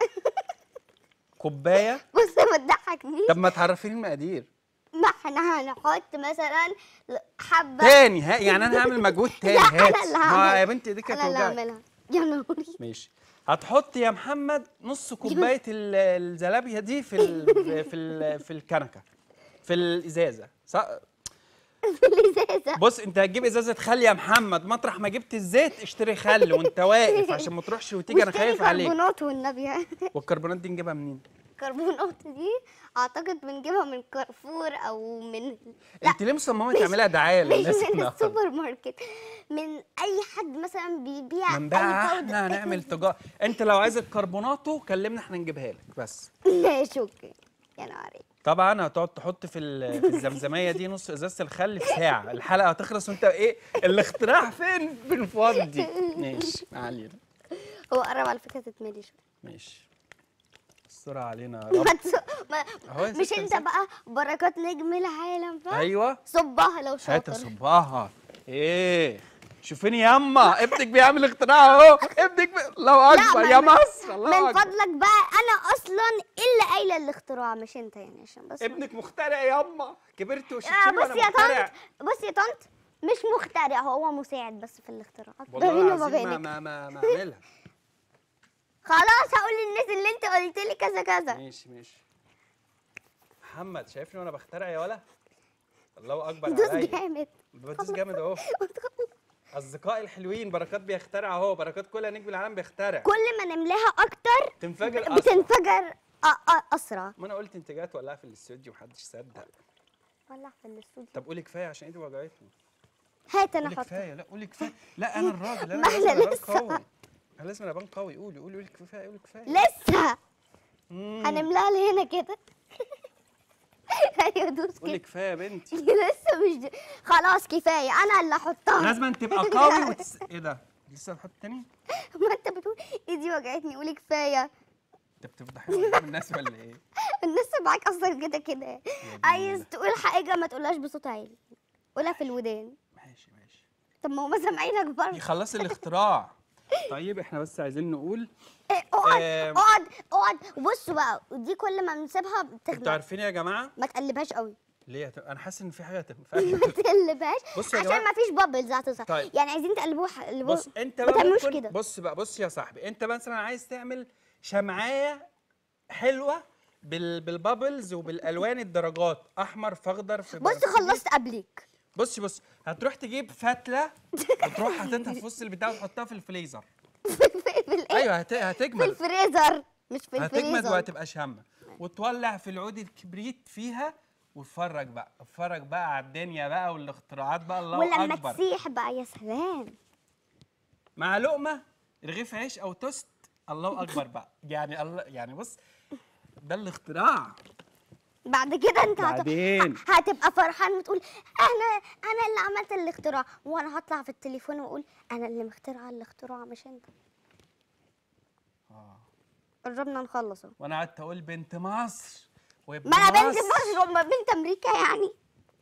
Speaker 2: كوبايه
Speaker 1: بص ما تضحكنيش
Speaker 2: طب ما تعرفيني المقادير
Speaker 1: ما احنا هنحط مثلا حبه
Speaker 2: تاني ها يعني انا هعمل مجهود تاني
Speaker 1: لا
Speaker 2: هات
Speaker 1: انا اللي
Speaker 2: ما
Speaker 1: هعملها
Speaker 2: يا بنتي ايديك
Speaker 1: انا اللي
Speaker 2: هتوجعك
Speaker 1: هعملها يا نوري
Speaker 2: ماشي هتحط يا محمد نص كوبايه ال- الزلابيه دي في ال في ال في الكنكه في الازازه صح
Speaker 1: في الازازه
Speaker 2: بص انت هتجيب ازازه خل يا محمد مطرح ما جبت الزيت اشتري خل وانت واقف عشان ما تروحش وتيجي انا
Speaker 1: واشتري
Speaker 2: خايف عليك
Speaker 1: كربونات والنبي
Speaker 2: والكربونات دي نجيبها منين
Speaker 1: كربونات دي اعتقد بنجيبها من كارفور او من لا
Speaker 2: انت ليه مصممه تعملها دعايه
Speaker 1: مش
Speaker 2: للناس
Speaker 1: من
Speaker 2: النهارده
Speaker 1: السوبر ماركت من اي حد مثلا بيبيع
Speaker 2: من بقى
Speaker 1: أي
Speaker 2: احنا
Speaker 1: باودر.
Speaker 2: هنعمل تجاره انت لو عايز الكربوناتو كلمنا احنا نجيبها لك بس
Speaker 1: ماشي اوكي يا نهاري
Speaker 2: طبعا هتقعد تحط في ال- في الزمزميه دي نص ازازه الخل في ساعه الحلقه هتخلص وانت ايه الاختراع فين بنفضي ماشي ما علينا
Speaker 1: هو قرب على فكره تتملي شويه
Speaker 2: ماشي السرعه علينا يا رب
Speaker 1: ما تس- ما-
Speaker 2: أهو يا
Speaker 1: مش
Speaker 2: ستة
Speaker 1: انت
Speaker 2: مسكت.
Speaker 1: بقى بركات نجم العالم بقى
Speaker 2: ايوه
Speaker 1: صبها لو
Speaker 2: هات
Speaker 1: شاطر
Speaker 2: صباها ايه شوفيني ياما ابنك بيعمل اختراع اهو ابنك بي... الله اكبر
Speaker 1: ما-
Speaker 2: يا
Speaker 1: ما-
Speaker 2: مصر الله
Speaker 1: من
Speaker 2: اكبر
Speaker 1: فضلك بقى انا اصلا اللي قايله الاختراع مش انت يعني عشان بس
Speaker 2: ابنك مخترع ياما كبرت
Speaker 1: آه
Speaker 2: وشفتني
Speaker 1: بص
Speaker 2: وانا
Speaker 1: يا
Speaker 2: مخترع
Speaker 1: طنط بص يا طنط مش مخترع هو مساعد بس في الاختراعات ده
Speaker 2: والله
Speaker 1: بيني وما
Speaker 2: العظيم ما
Speaker 1: بينك
Speaker 2: ما ما, ما اعملها
Speaker 1: خلاص هقول للناس اللي انت قلت لي كذا كذا
Speaker 2: ماشي ماشي محمد شايفني وانا بخترع يا ولا الله اكبر
Speaker 1: دوس
Speaker 2: عليا
Speaker 1: جامد
Speaker 2: بدوس جامد اهو اصدقائي الحلوين بركات بيخترع اهو بركات كل نجم العالم بيخترع
Speaker 1: كل ما نملاها اكتر
Speaker 2: تنفجر أسرع.
Speaker 1: بتنفجر أ- أ- اسرع
Speaker 2: ما انا قلت انت جات ولا في الاستوديو محدش صدق
Speaker 1: ولع في الاستوديو
Speaker 2: طب قولي كفايه عشان ايدي وجعتني
Speaker 1: هات انا
Speaker 2: قولي
Speaker 1: احط
Speaker 2: كفايه لا قولي كفايه لا انا الراجل
Speaker 1: ما
Speaker 2: انا لازم
Speaker 1: احنا
Speaker 2: ابان
Speaker 1: لسه.
Speaker 2: قوي انا لازم ابان قوي قولي قولي قولي كفايه قولي كفايه
Speaker 1: لسه
Speaker 2: مم.
Speaker 1: هنملاها لهنا كده ايوه دوس
Speaker 2: قولي
Speaker 1: كده
Speaker 2: كفايه يا بنتي
Speaker 1: لسه مش د... خلاص كفايه انا اللي احطها
Speaker 2: لازم تبقى قوي وتس... ايه ده لسه هنحط تاني
Speaker 1: ما انت بتقول ايدي وجعتني قولي كفايه
Speaker 2: انت بتفضحي قدام الناس ولا ايه
Speaker 1: الناس معاك اصلا كده كده عايز تقول حاجه ما تقولهاش بصوت عالي قولها في الودان
Speaker 2: ماشي ماشي
Speaker 1: طب ما هم سامعينك برضه
Speaker 2: خلص الاختراع طيب احنا بس عايزين نقول
Speaker 1: إيه، اقعد
Speaker 2: آم.
Speaker 1: اقعد اقعد بصوا بقى ودي كل ما بنسيبها
Speaker 2: انتوا
Speaker 1: بتغلى
Speaker 2: عارفين يا جماعه
Speaker 1: ما تقلبهاش قوي
Speaker 2: ليه هت... انا حاسس ان في حاجه
Speaker 1: ما
Speaker 2: هتنفع
Speaker 1: تقلبهاش
Speaker 2: بصوا يا
Speaker 1: عشان
Speaker 2: جماعة.
Speaker 1: ما فيش بابلز هتظهر
Speaker 2: طيب.
Speaker 1: يعني عايزين تقلبوه قلبوه
Speaker 2: بص انت
Speaker 1: ما
Speaker 2: بقى
Speaker 1: تعملوش
Speaker 2: ممكن
Speaker 1: كده
Speaker 2: بص بقى بص يا صاحبي انت مثلا عايز تعمل شمعايه حلوه بال... بالبابلز وبالالوان الدرجات احمر فاخضر في
Speaker 1: بص خلصت قبلك
Speaker 2: بص بص هتروح تجيب فتله وتروح حاططها في وسط البتاع وتحطها في الفريزر
Speaker 1: في, في, في, الإيه؟
Speaker 2: ايوه هت...
Speaker 1: في
Speaker 2: هتجمد
Speaker 1: الفريزر مش في
Speaker 2: هتجمد
Speaker 1: الفريزر
Speaker 2: وهتبقى شامه وتولع في العود الكبريت فيها واتفرج بقى اتفرج بقى على الدنيا بقى والاختراعات بقى الله
Speaker 1: ولما
Speaker 2: اكبر
Speaker 1: تسيح بقى يا سلام
Speaker 2: مع لقمه رغيف عيش او توست الله اكبر بقى يعني الله يعني بص ده الاختراع
Speaker 1: بعد كده انت هت-
Speaker 2: بعدين.
Speaker 1: ه- هتبقى فرحان وتقول انا انا اللي عملت الاختراع وانا هطلع في التليفون واقول انا اللي مخترعه الاختراع مش انت قربنا نخلص اهو
Speaker 2: وانا قعدت اقول بنت مصر وابن
Speaker 1: ما انا بنت مصر وما بنت امريكا يعني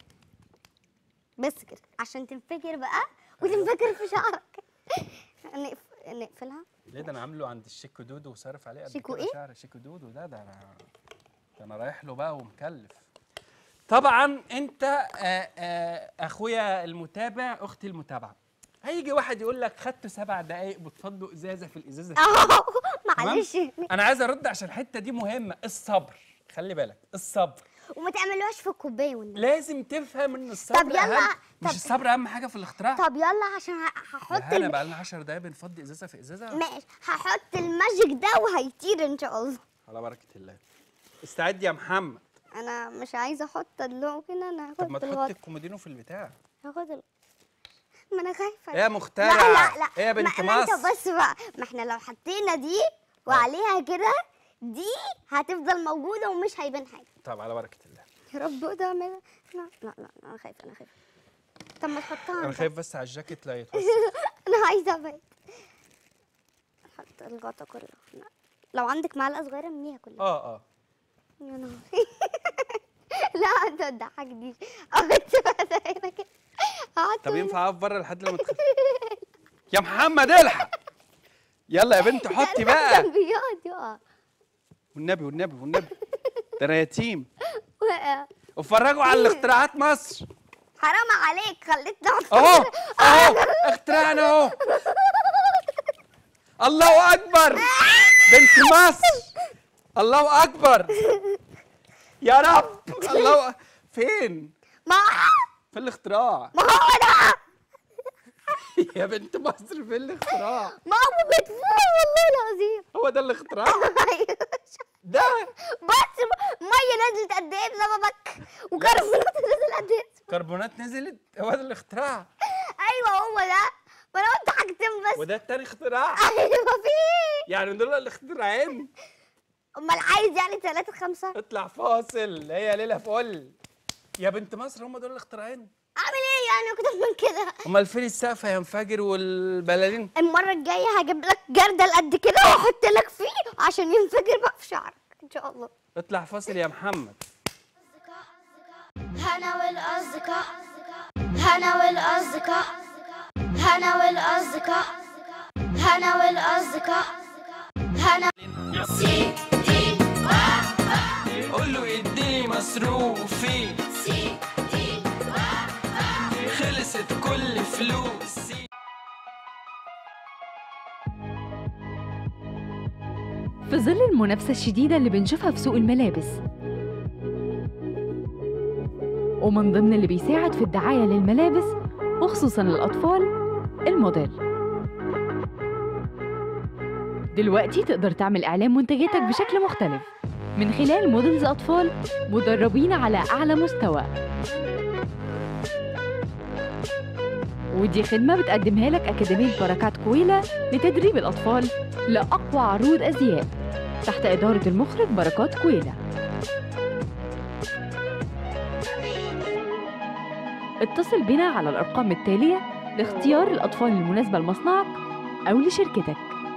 Speaker 1: بس كده عشان تنفجر بقى وتنفجر في شعرك نقف... نقفلها
Speaker 2: ليه ده انا عامله عند الشيكو دودو وصارف عليه قد
Speaker 1: شيكو
Speaker 2: كده
Speaker 1: إيه؟
Speaker 2: شعر شيكو دودو ده ده انا ده انا رايح له بقى ومكلف طبعا انت آه آه اخويا المتابع اختي المتابعه هيجي واحد يقول لك خدت سبع دقايق بتفضوا ازازه في الازازه
Speaker 1: اهو
Speaker 2: تمام؟
Speaker 1: معلش
Speaker 2: انا عايز ارد عشان الحته دي مهمه الصبر خلي بالك الصبر
Speaker 1: وما تعملوهاش في الكوبايه والنبي
Speaker 2: لازم تفهم ان الصبر
Speaker 1: طب يلا،
Speaker 2: أهم. مش
Speaker 1: طب-
Speaker 2: الصبر اهم حاجه في الاختراع
Speaker 1: طب يلا عشان ه- هحط
Speaker 2: هنا
Speaker 1: الم...
Speaker 2: بقى لنا 10 دقايق بنفضي ازازه في ازازه
Speaker 1: ماشي هحط الماجيك ده وهيطير ان شاء الله
Speaker 2: على بركه الله استعد يا محمد
Speaker 1: انا مش عايزه احط اللون كده انا
Speaker 2: طب ما
Speaker 1: هاخد
Speaker 2: تحط
Speaker 1: الغطا
Speaker 2: الكومودينو في البتاع
Speaker 1: هاخد ال... ما انا خايفه
Speaker 2: ايه يا
Speaker 1: لا
Speaker 2: مخترع
Speaker 1: لا لا
Speaker 2: ايه يا بنت
Speaker 1: ما ما انت
Speaker 2: مصر
Speaker 1: بس بقى ما احنا لو حطينا دي وعليها كده دي هتفضل موجوده ومش هيبان حاجه
Speaker 2: طب على بركه الله
Speaker 1: يا رب ده اعملها لا لا لا انا خايفه انا خايفه طب ما تحطها
Speaker 2: انا
Speaker 1: انت.
Speaker 2: خايف بس على الجاكيت لا يتوسخ
Speaker 1: انا عايزه ابيض حط الغطا كله لا. لو عندك معلقه صغيره منيها كلها
Speaker 2: اه اه
Speaker 1: يا نهار لا انت ما تضحكنيش قعدت بقى هنا كده قعدت
Speaker 2: طب ينفع اقف بره لحد لما تخف يا محمد الحق يلا يا بنت حطي بقى
Speaker 1: بيقعد يقع
Speaker 2: والنبي والنبي والنبي ده انا يتيم
Speaker 1: وقع
Speaker 2: وفرجوا على الاختراعات مصر
Speaker 1: حرام عليك خليتنا
Speaker 2: اهو اهو اخترعنا اهو الله اكبر بنت مصر الله اكبر يا رب الله فين
Speaker 1: ما
Speaker 2: في الاختراع
Speaker 1: ما هو ده
Speaker 2: يا بنت مصر في الاختراع
Speaker 1: ما هو بتفوق والله العظيم
Speaker 2: هو ده الاختراع
Speaker 1: أيوة.
Speaker 2: ده
Speaker 1: بس ميه نزلت قد ايه بسببك وكربونات نزل قد ايه
Speaker 2: كربونات نزلت هو ده الاختراع
Speaker 1: ايوه هو ده ما انا قلت حاجتين بس
Speaker 2: وده التاني اختراع
Speaker 1: ايوه في
Speaker 2: يعني دول الاختراعين
Speaker 1: امال عايز يعني ثلاثة خمسة
Speaker 2: اطلع فاصل هي ليله فل يا بنت مصر هم دول الاختراعين
Speaker 1: اعمل ايه يعني اكتر من كده
Speaker 2: امال فين السقف هينفجر والبلالين
Speaker 1: المرة الجاية هجيب لك جردل قد كده واحط لك فيه عشان ينفجر بقى في شعرك ان شاء الله
Speaker 2: اطلع فاصل يا محمد
Speaker 1: هنا والاصدقاء هنا والاصدقاء هنا والاصدقاء هنا والاصدقاء هنا
Speaker 2: قول له اديني مصروفي خلصت كل فلوسي
Speaker 3: في ظل المنافسة الشديدة اللي بنشوفها في سوق الملابس ومن ضمن اللي بيساعد في الدعاية للملابس وخصوصا الأطفال الموديل دلوقتي تقدر تعمل إعلان منتجاتك بشكل مختلف من خلال موديلز أطفال مدربين على أعلى مستوى ودي خدمة بتقدمها لك أكاديمية بركات كويلة لتدريب الأطفال لأقوى عروض أزياء تحت إدارة المخرج بركات كويلة اتصل بنا على الأرقام التالية لاختيار الأطفال المناسبة لمصنعك أو لشركتك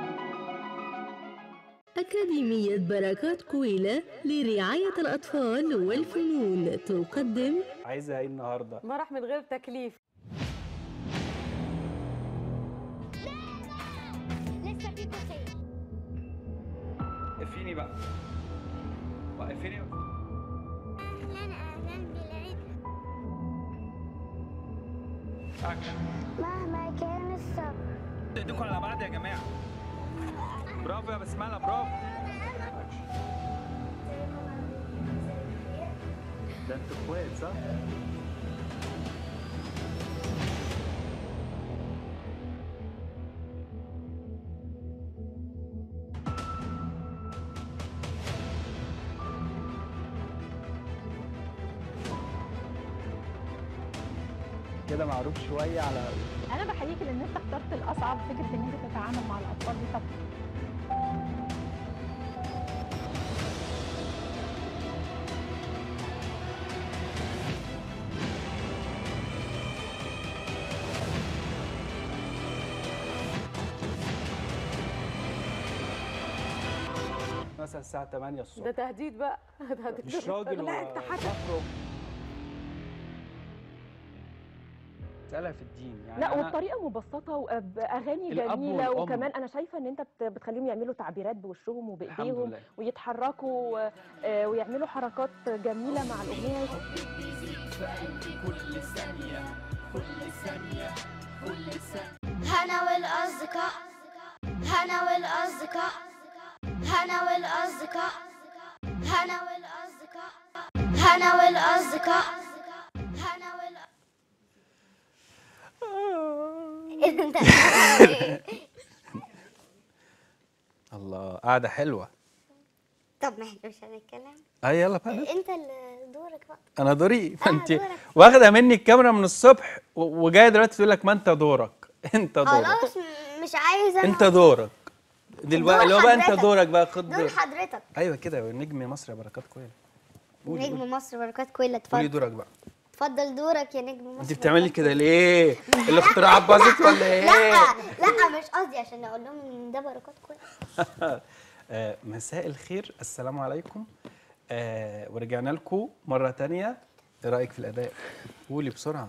Speaker 4: أكاديمية بركات كويلة لرعاية الأطفال والفنون تقدم
Speaker 2: عايزها ايه النهارده
Speaker 5: مرح من غير تكليف
Speaker 1: لسه في كوسين
Speaker 2: وقفيني بقى وقفيني
Speaker 1: اهلا اهلا بالعيد مهما كان الصبر
Speaker 2: ايديكم على بعض يا جماعه برافو يا بسمله برافو ده انتوا اخوات صح؟ كده معروف شويه على
Speaker 6: انا بحييك لان انت اخترت الاصعب فكره ان انت تتعامل مع الاطفال دي طب
Speaker 2: مثلا الساعه 8 الصبح
Speaker 5: ده تهديد بقى ده
Speaker 2: مش راجل
Speaker 5: لا انت حاجه
Speaker 2: ومخرج مسألة في الدين يعني
Speaker 7: لا
Speaker 2: أنا-
Speaker 7: والطريقه مبسطه وباغاني
Speaker 2: الأب
Speaker 7: جميله
Speaker 2: والأم.
Speaker 7: وكمان انا شايفه ان انت بت- بتخليهم يعملوا تعبيرات بوشهم
Speaker 2: الحمد
Speaker 7: وبايديهم
Speaker 2: لله
Speaker 7: ويتحركوا آه، ويعملوا حركات جميله مع الاغنيه
Speaker 1: هنا والاصدقاء هنا والاصدقاء هنا والاصدقاء هنا والاصدقاء هنا والاصدقاء هنا وال انت
Speaker 2: الله قاعدة حلوة
Speaker 1: طب ما احنا مش هنتكلم
Speaker 2: اي يلا بقى
Speaker 1: انت اللي دورك بقى
Speaker 2: انا دوري ما
Speaker 1: آه،
Speaker 2: انت
Speaker 1: دورك.
Speaker 2: واخدة مني الكاميرا من الصبح و- وجاية دلوقتي تقول لك ما انت دورك انت دورك
Speaker 1: خلاص مش عايزه أنا
Speaker 2: انت دورك دلوقتي اللي هو بقى انت
Speaker 1: حضرتك.
Speaker 2: دورك بقى خد
Speaker 1: دور
Speaker 2: دور
Speaker 1: حضرتك
Speaker 2: ايوه كده نجم مصر يا بركات كويس قولي قولي.
Speaker 1: نجم مصر بركات كويلة
Speaker 2: قولي
Speaker 1: اتفضل
Speaker 2: دورك بقى
Speaker 1: اتفضل دورك يا نجم مصر
Speaker 2: انت بتعملي
Speaker 1: بركات
Speaker 2: كده ليه الاختراع باظت ولا ايه
Speaker 1: لا لا مش قصدي عشان اقول لهم ان ده بركات كويلة
Speaker 2: آه، مساء الخير السلام عليكم آه، ورجعنا لكم مرة تانية ايه رأيك في الأداء؟ قولي بسرعة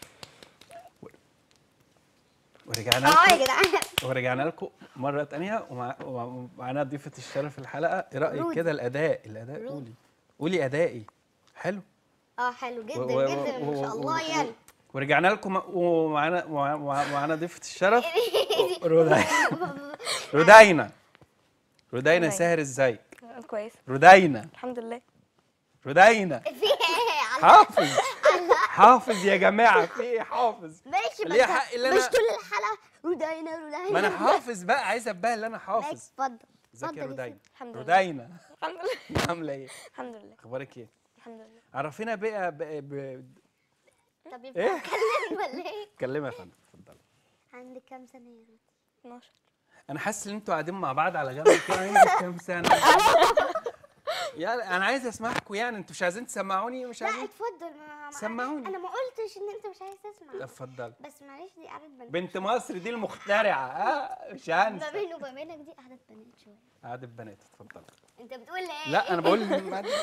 Speaker 2: ورجعنا
Speaker 1: اه
Speaker 2: لكم
Speaker 1: يا جدعان
Speaker 2: ورجعنا لكم مرة تانية ومع- ومعانا ضيفة الشرف الحلقة ايه رأيك
Speaker 1: رودي.
Speaker 2: كده الأداء الأداء
Speaker 1: رودي.
Speaker 2: قولي قولي أدائي حلو
Speaker 1: اه حلو جدا
Speaker 2: و- و-
Speaker 1: جدا ما
Speaker 2: و-
Speaker 1: شاء
Speaker 2: و-
Speaker 1: الله
Speaker 2: و-
Speaker 1: يعني
Speaker 2: ورجعنا لكم ومعانا ومع- ومعانا ضيفة الشرف رودينا رودينا رودينا ساهر ازيك
Speaker 8: كويس
Speaker 2: رودينا
Speaker 8: الحمد لله
Speaker 2: رودينا
Speaker 1: في ايه
Speaker 2: حافظ حافظ يا جماعه في ايه حافظ
Speaker 1: ماشي
Speaker 2: ليه
Speaker 1: بس
Speaker 2: حق اللي
Speaker 1: مش
Speaker 2: أنا-
Speaker 1: طول الحلقة رودينا رودينا
Speaker 2: ما انا حافظ بقى عايز ابقى اللي انا
Speaker 1: ماشي
Speaker 2: حافظ
Speaker 1: اتفضل
Speaker 2: ازيك يا
Speaker 1: اتفضل
Speaker 2: رودينا
Speaker 8: الحمد لله
Speaker 2: رودينا
Speaker 8: الحمد لله
Speaker 2: عامله ايه
Speaker 8: الحمد لله
Speaker 2: اخبارك ايه
Speaker 8: الحمد لله
Speaker 2: عرفينا بقى ب... ب...
Speaker 1: طب ينفع
Speaker 2: إيه؟
Speaker 1: اتكلم ولا ايه؟
Speaker 2: اتكلمي يا فندم اتفضلي
Speaker 1: عندك كام سنة يا بنتي؟
Speaker 8: 12
Speaker 2: انا حاسس ان انتوا قاعدين مع بعض على جنب كده عندك كام سنه يعني انا عايز اسمعكم يعني انتوا مش عايزين تسمعوني مش
Speaker 1: لا
Speaker 2: عايزين
Speaker 1: اتفضل ما ما-
Speaker 2: سمعوني.
Speaker 1: انا ما قلتش ان انت مش عايز تسمع
Speaker 2: اتفضل
Speaker 1: بس معلش دي قعدة بنات
Speaker 2: بنت مصر دي المخترعه اه مش
Speaker 1: ما
Speaker 2: هنسى
Speaker 1: بيني وبينك دي قعدة بنات شوية
Speaker 2: قعدة بنات اتفضل
Speaker 1: انت بتقول ايه
Speaker 2: لا انا بقول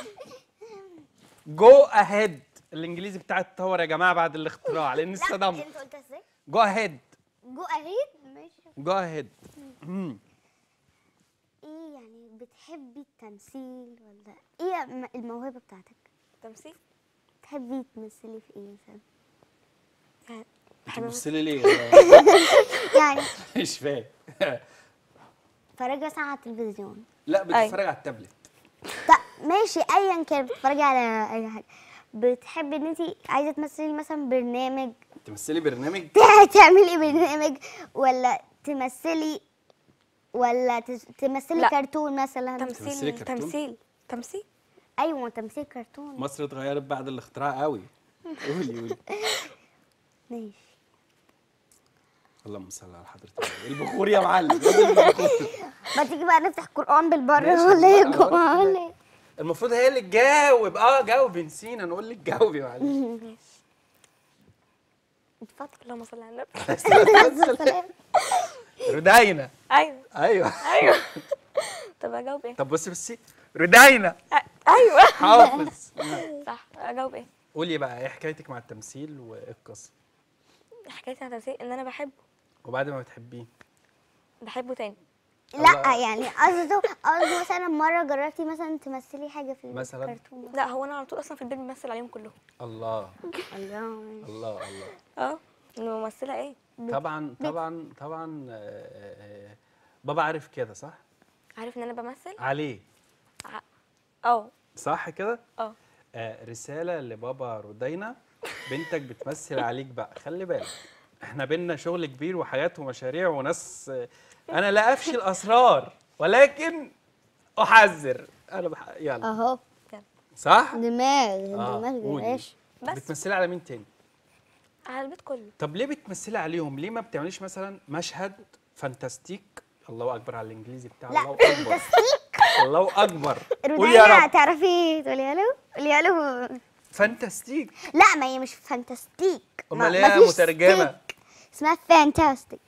Speaker 2: جو اهيد الانجليزي بتاعي اتطور يا جماعه بعد الاختراع لان
Speaker 1: لا
Speaker 2: الصدمه
Speaker 1: انت قلتها ازاي
Speaker 2: جو اهيد
Speaker 1: جو اهيد ماشي
Speaker 2: جو اهيد
Speaker 1: ايه يعني بتحبي التمثيل ولا ايه م- الموهبة بتاعتك
Speaker 8: تمثيل
Speaker 1: تحبي تمثلي في ايه مثلا
Speaker 2: تبص لي ليه
Speaker 1: يعني
Speaker 2: مش فاهم
Speaker 1: تتفرجي مثلا على التلفزيون
Speaker 2: لا بتتفرج على التابلت
Speaker 1: لا ماشي ايا كان بتتفرجي على اي حاجه بتحبي ان انت عايزه تمثلي مثلا برنامج
Speaker 2: تمثلي برنامج
Speaker 1: تعملي برنامج ولا تمثلي ولا تس- تمثلي
Speaker 8: لا.
Speaker 1: كرتون مثلا
Speaker 2: تمثيلي
Speaker 8: تمثيل
Speaker 2: كرتون؟
Speaker 8: تمثيل تمثيل
Speaker 1: ايوه تمثيل كرتون
Speaker 2: مصر اتغيرت بعد الاختراع قوي قولي قولي
Speaker 1: ماشي
Speaker 2: اللهم صل على حضرة النبي البخور يا معلم البخور.
Speaker 1: ما تيجي بقى نفتح قران بالبره
Speaker 2: ماشي،
Speaker 1: ولا ايه يا
Speaker 2: بقى،
Speaker 1: جماعه
Speaker 2: ولا
Speaker 1: ولا ايه
Speaker 2: المفروض هي اللي تجاوب اه جاوبي نسينا نقول لك جاوبي معلش
Speaker 8: اتفضل اللهم صل على النبي
Speaker 2: ردينا
Speaker 8: ايوه
Speaker 2: ايوه
Speaker 8: ايوه طب اجاوب ايه
Speaker 2: طب بصي بصي ردينا
Speaker 8: أ- ايوه
Speaker 2: حافظ
Speaker 8: صح اجاوب ايه
Speaker 2: قولي بقى ايه حكايتك مع التمثيل وايه القصه
Speaker 8: حكايتي عن التمثيل ان انا بحبه
Speaker 2: وبعد ما بتحبيه
Speaker 8: بحبه تاني
Speaker 1: لا يعني قصده قصده مثلا مره جربتي مثلا تمثلي حاجه في
Speaker 2: مثلاً؟
Speaker 1: الكرتون
Speaker 8: لا هو انا على طول اصلا في البيت بمثل عليهم كلهم
Speaker 2: الله
Speaker 1: الله
Speaker 2: الله الله
Speaker 8: اه ممثله ايه
Speaker 2: طبعا طبعا طبعا آه، آه، بابا عارف كده صح
Speaker 8: عارف ان انا بمثل
Speaker 2: عليه
Speaker 8: اه
Speaker 2: صح كده
Speaker 8: اه
Speaker 2: آه رسالة لبابا ردينا بنتك بتمثل عليك بقى خلي بالك احنا بينا شغل كبير وحاجات ومشاريع وناس آه، انا لا افشي الاسرار ولكن احذر انا بح... يلا
Speaker 1: اهو
Speaker 2: صح
Speaker 1: دماغ
Speaker 2: آه،
Speaker 1: دماغ
Speaker 2: قولي.
Speaker 1: ماشي
Speaker 8: بس
Speaker 2: بتمثلي على مين تاني
Speaker 8: على البيت كله
Speaker 2: طب ليه بتمثلي عليهم ليه ما بتعمليش مثلا مشهد فانتاستيك الله اكبر على الانجليزي بتاع
Speaker 1: لا
Speaker 2: الله اكبر
Speaker 1: فانتاستيك
Speaker 2: الله اكبر قول يا
Speaker 1: رودينا
Speaker 2: رب
Speaker 1: تعرفي تقوليها له قوليها له
Speaker 2: فانتاستيك
Speaker 1: لا ما هي مش فانتاستيك ما-
Speaker 2: أمال إيه يا
Speaker 1: مفيش
Speaker 2: مترجمة؟
Speaker 1: ستيك. اسمها فانتاستيك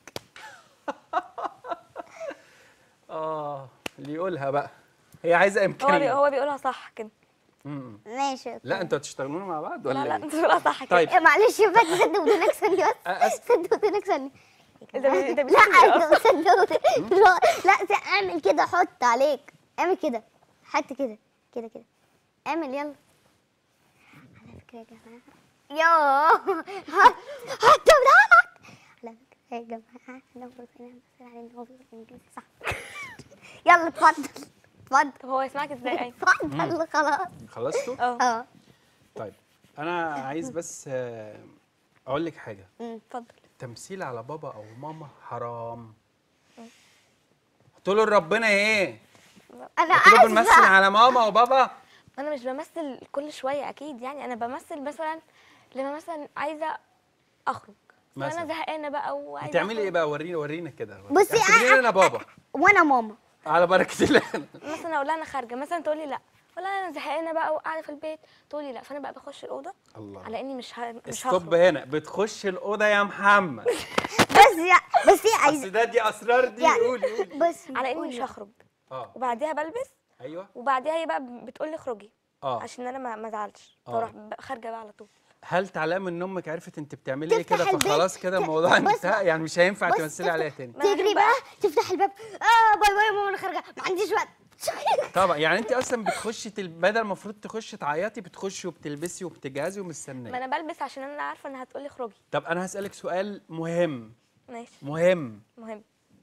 Speaker 2: اه اللي يقولها بقى هي عايزه
Speaker 8: هو بي
Speaker 2: امكانيه
Speaker 8: هو بيقولها صح كده
Speaker 2: مم.
Speaker 1: ماشي
Speaker 2: لا انتوا هتشتغلوا مع بعض ولا
Speaker 8: لا لا
Speaker 2: ايه؟
Speaker 8: انت بتقولها صح كده
Speaker 2: طيب
Speaker 1: إيه معلش يا فاتي سد ودنك ثانية بس
Speaker 2: أس...
Speaker 1: سد ودنك ثانية
Speaker 8: انت بي- انت
Speaker 1: لا
Speaker 8: بتقولي
Speaker 1: أيوة، سد ودنك لا لا س- اعمل كده حط عليك اعمل كده حط كده كده كده اعمل يلا على فكرة يا جماعة يوه حط حط بدانك على فكرة يا جماعة انا المفروض انا مثلا على ان هو بيقول انجليزي صح يلا اتفضل اتفضل
Speaker 8: طب هو يسمعك ازاي ايوه
Speaker 1: اتفضل خلاص
Speaker 2: خلصتوا؟
Speaker 8: اه
Speaker 1: اه
Speaker 2: طيب انا عايز بس آه، اقول لك حاجه
Speaker 8: اتفضل
Speaker 2: التمثيل على بابا او ماما حرام قلت له ربنا ايه؟
Speaker 1: انا
Speaker 2: قلت له بنمثل
Speaker 1: اسفة
Speaker 2: على ماما وبابا
Speaker 8: انا مش بمثل كل شويه اكيد يعني انا بمثل مثلا لما مثلا عايزه اخرج
Speaker 2: مثلاً.
Speaker 8: انا زهقانه بقى وعايزه
Speaker 2: بتعملي ايه
Speaker 8: أخرج.
Speaker 2: بقى ورينا ورينا كده
Speaker 1: بصي،
Speaker 2: اعتبريني انا بابا
Speaker 1: وانا ماما
Speaker 2: على بركه الله
Speaker 8: مثلا اقول لها انا خارجه مثلا تقول لي لا ولا انا زهقانه بقى وقاعده في البيت تقول لي لا فانا بقى بخش الاوضه
Speaker 2: الله
Speaker 8: على اني مش ه... مش
Speaker 2: ستوب
Speaker 8: هخرج
Speaker 2: هنا بتخش الاوضه يا محمد
Speaker 1: بس يا بس يا عايزه
Speaker 2: اصل ده دي اسرار دي
Speaker 1: يعني-
Speaker 2: قولي قولي
Speaker 1: بس
Speaker 8: على اني
Speaker 1: قولي.
Speaker 8: مش هخرج
Speaker 2: اه
Speaker 8: وبعديها بلبس
Speaker 2: ايوه
Speaker 8: وبعديها هي بقى بتقول لي اخرجي
Speaker 2: اه
Speaker 8: عشان انا ما ما ازعلش
Speaker 2: آه.
Speaker 8: فاروح ب- خارجه بقى على طول
Speaker 2: هل تعلم ان امك عرفت انت بتعملي ايه
Speaker 1: تفتح
Speaker 2: كده
Speaker 1: البيت،
Speaker 2: فخلاص كده
Speaker 1: ت-
Speaker 2: الموضوع
Speaker 1: بص-
Speaker 2: انتهى يعني مش هينفع
Speaker 1: بص
Speaker 2: تمثلي
Speaker 1: تفتح-
Speaker 2: عليها تاني
Speaker 1: تجري بقى تفتح الباب اه باي باي يا ماما انا خارجه ما عنديش وقت
Speaker 2: طبعا يعني انت اصلا بتخشي تل... بدل المفروض تخشي تعيطي بتخشي وبتلبسي وبتجهزي
Speaker 8: ما
Speaker 2: ومستنيه
Speaker 8: انا بلبس عشان انا عارفه انها هتقول لي اخرجي
Speaker 2: طب انا هسالك سؤال مهم
Speaker 8: ماشي
Speaker 2: مهم
Speaker 8: مهم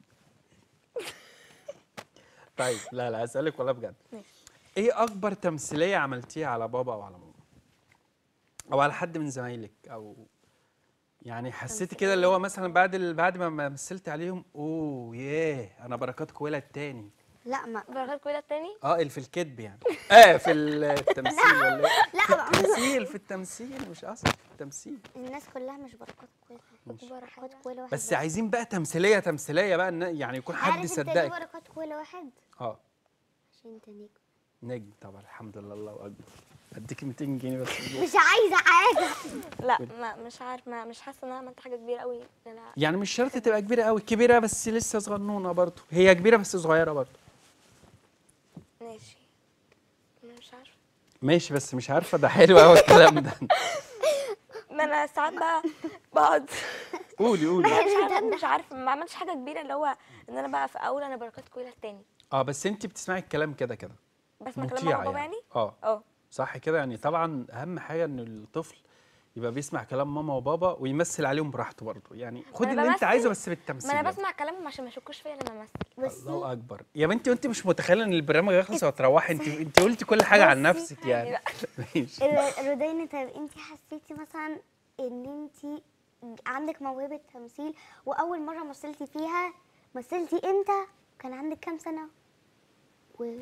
Speaker 2: طيب لا لا هسالك والله بجد
Speaker 8: ماشي.
Speaker 2: ايه اكبر تمثيليه عملتيها على بابا او على ماما او على حد من زمايلك او يعني حسيتي كده اللي هو مثلا بعد ال... بعد ما ما مثلت عليهم اوه ياه انا بركات كويلة التاني
Speaker 1: لا ما
Speaker 8: بركات كويلة التاني
Speaker 2: اه اللي في الكذب يعني اه في التمثيل ولا إيه؟
Speaker 1: لا
Speaker 2: في
Speaker 1: ما-
Speaker 2: التمثيل في التمثيل مش اصلا في التمثيل
Speaker 1: الناس كلها مش بركات كويسه
Speaker 8: كزبره حلوه
Speaker 1: بركات كويلة واحد
Speaker 2: بس عايزين بقى تمثيليه تمثيليه بقى إن- يعني يكون حد
Speaker 1: عارف انت ليه
Speaker 2: يصدقك
Speaker 1: بركات كويلة واحد
Speaker 2: اه
Speaker 1: عشان انت نجم
Speaker 2: نجم طبعا الحمد لله الله اكبر اديك 200 جنيه بس
Speaker 1: مش عايزة حاجة
Speaker 8: لا ما مش عارف ما مش حاسه ان انا عملت حاجه كبيره قوي ان انا
Speaker 2: يعني مش شرط تبقى كبيره قوي كبيره بس لسه صغنونه برضه هي كبيره بس صغيره برضه
Speaker 8: ماشي انا مش عارفه
Speaker 2: ماشي بس مش عارفه ده حلو قوي الكلام ده
Speaker 8: ما انا ساعات بقى بقعد
Speaker 2: قولي قولي
Speaker 8: مش عارفه مش عارفه ما عملتش حاجه كبيره اللي هو ان انا بقى في اول انا بركات كويله التاني
Speaker 2: اه بس انت بتسمعي الكلام كده كده
Speaker 8: بسمع كلام
Speaker 2: مطيعه
Speaker 8: ماما وبابا
Speaker 2: يعني
Speaker 8: يعني
Speaker 2: اه
Speaker 8: اه
Speaker 2: صح كده يعني طبعا اهم حاجه ان الطفل يبقى بيسمع كلام ماما وبابا ويمثل عليهم براحته برضه يعني خد
Speaker 8: أنا
Speaker 2: اللي انت
Speaker 8: بمثل-
Speaker 2: عايزه بس بالتمثيل
Speaker 8: ما انا
Speaker 2: يعني.
Speaker 8: بسمع كلامهم عشان ما يشكوش فيا لما امثل
Speaker 1: بصي
Speaker 2: الله اكبر يا بنتي وانت مش متخيله ان البرنامج هيخلص وهتروحي انت انت قلتي كل حاجه عن
Speaker 1: بصي.
Speaker 2: نفسك يعني ماشي
Speaker 1: ال- رودينا طيب انت حسيتي مثلا ان انت عندك موهبة تمثيل واول مرة مثلتي فيها مثلتي امتى كان عندك كام سنة و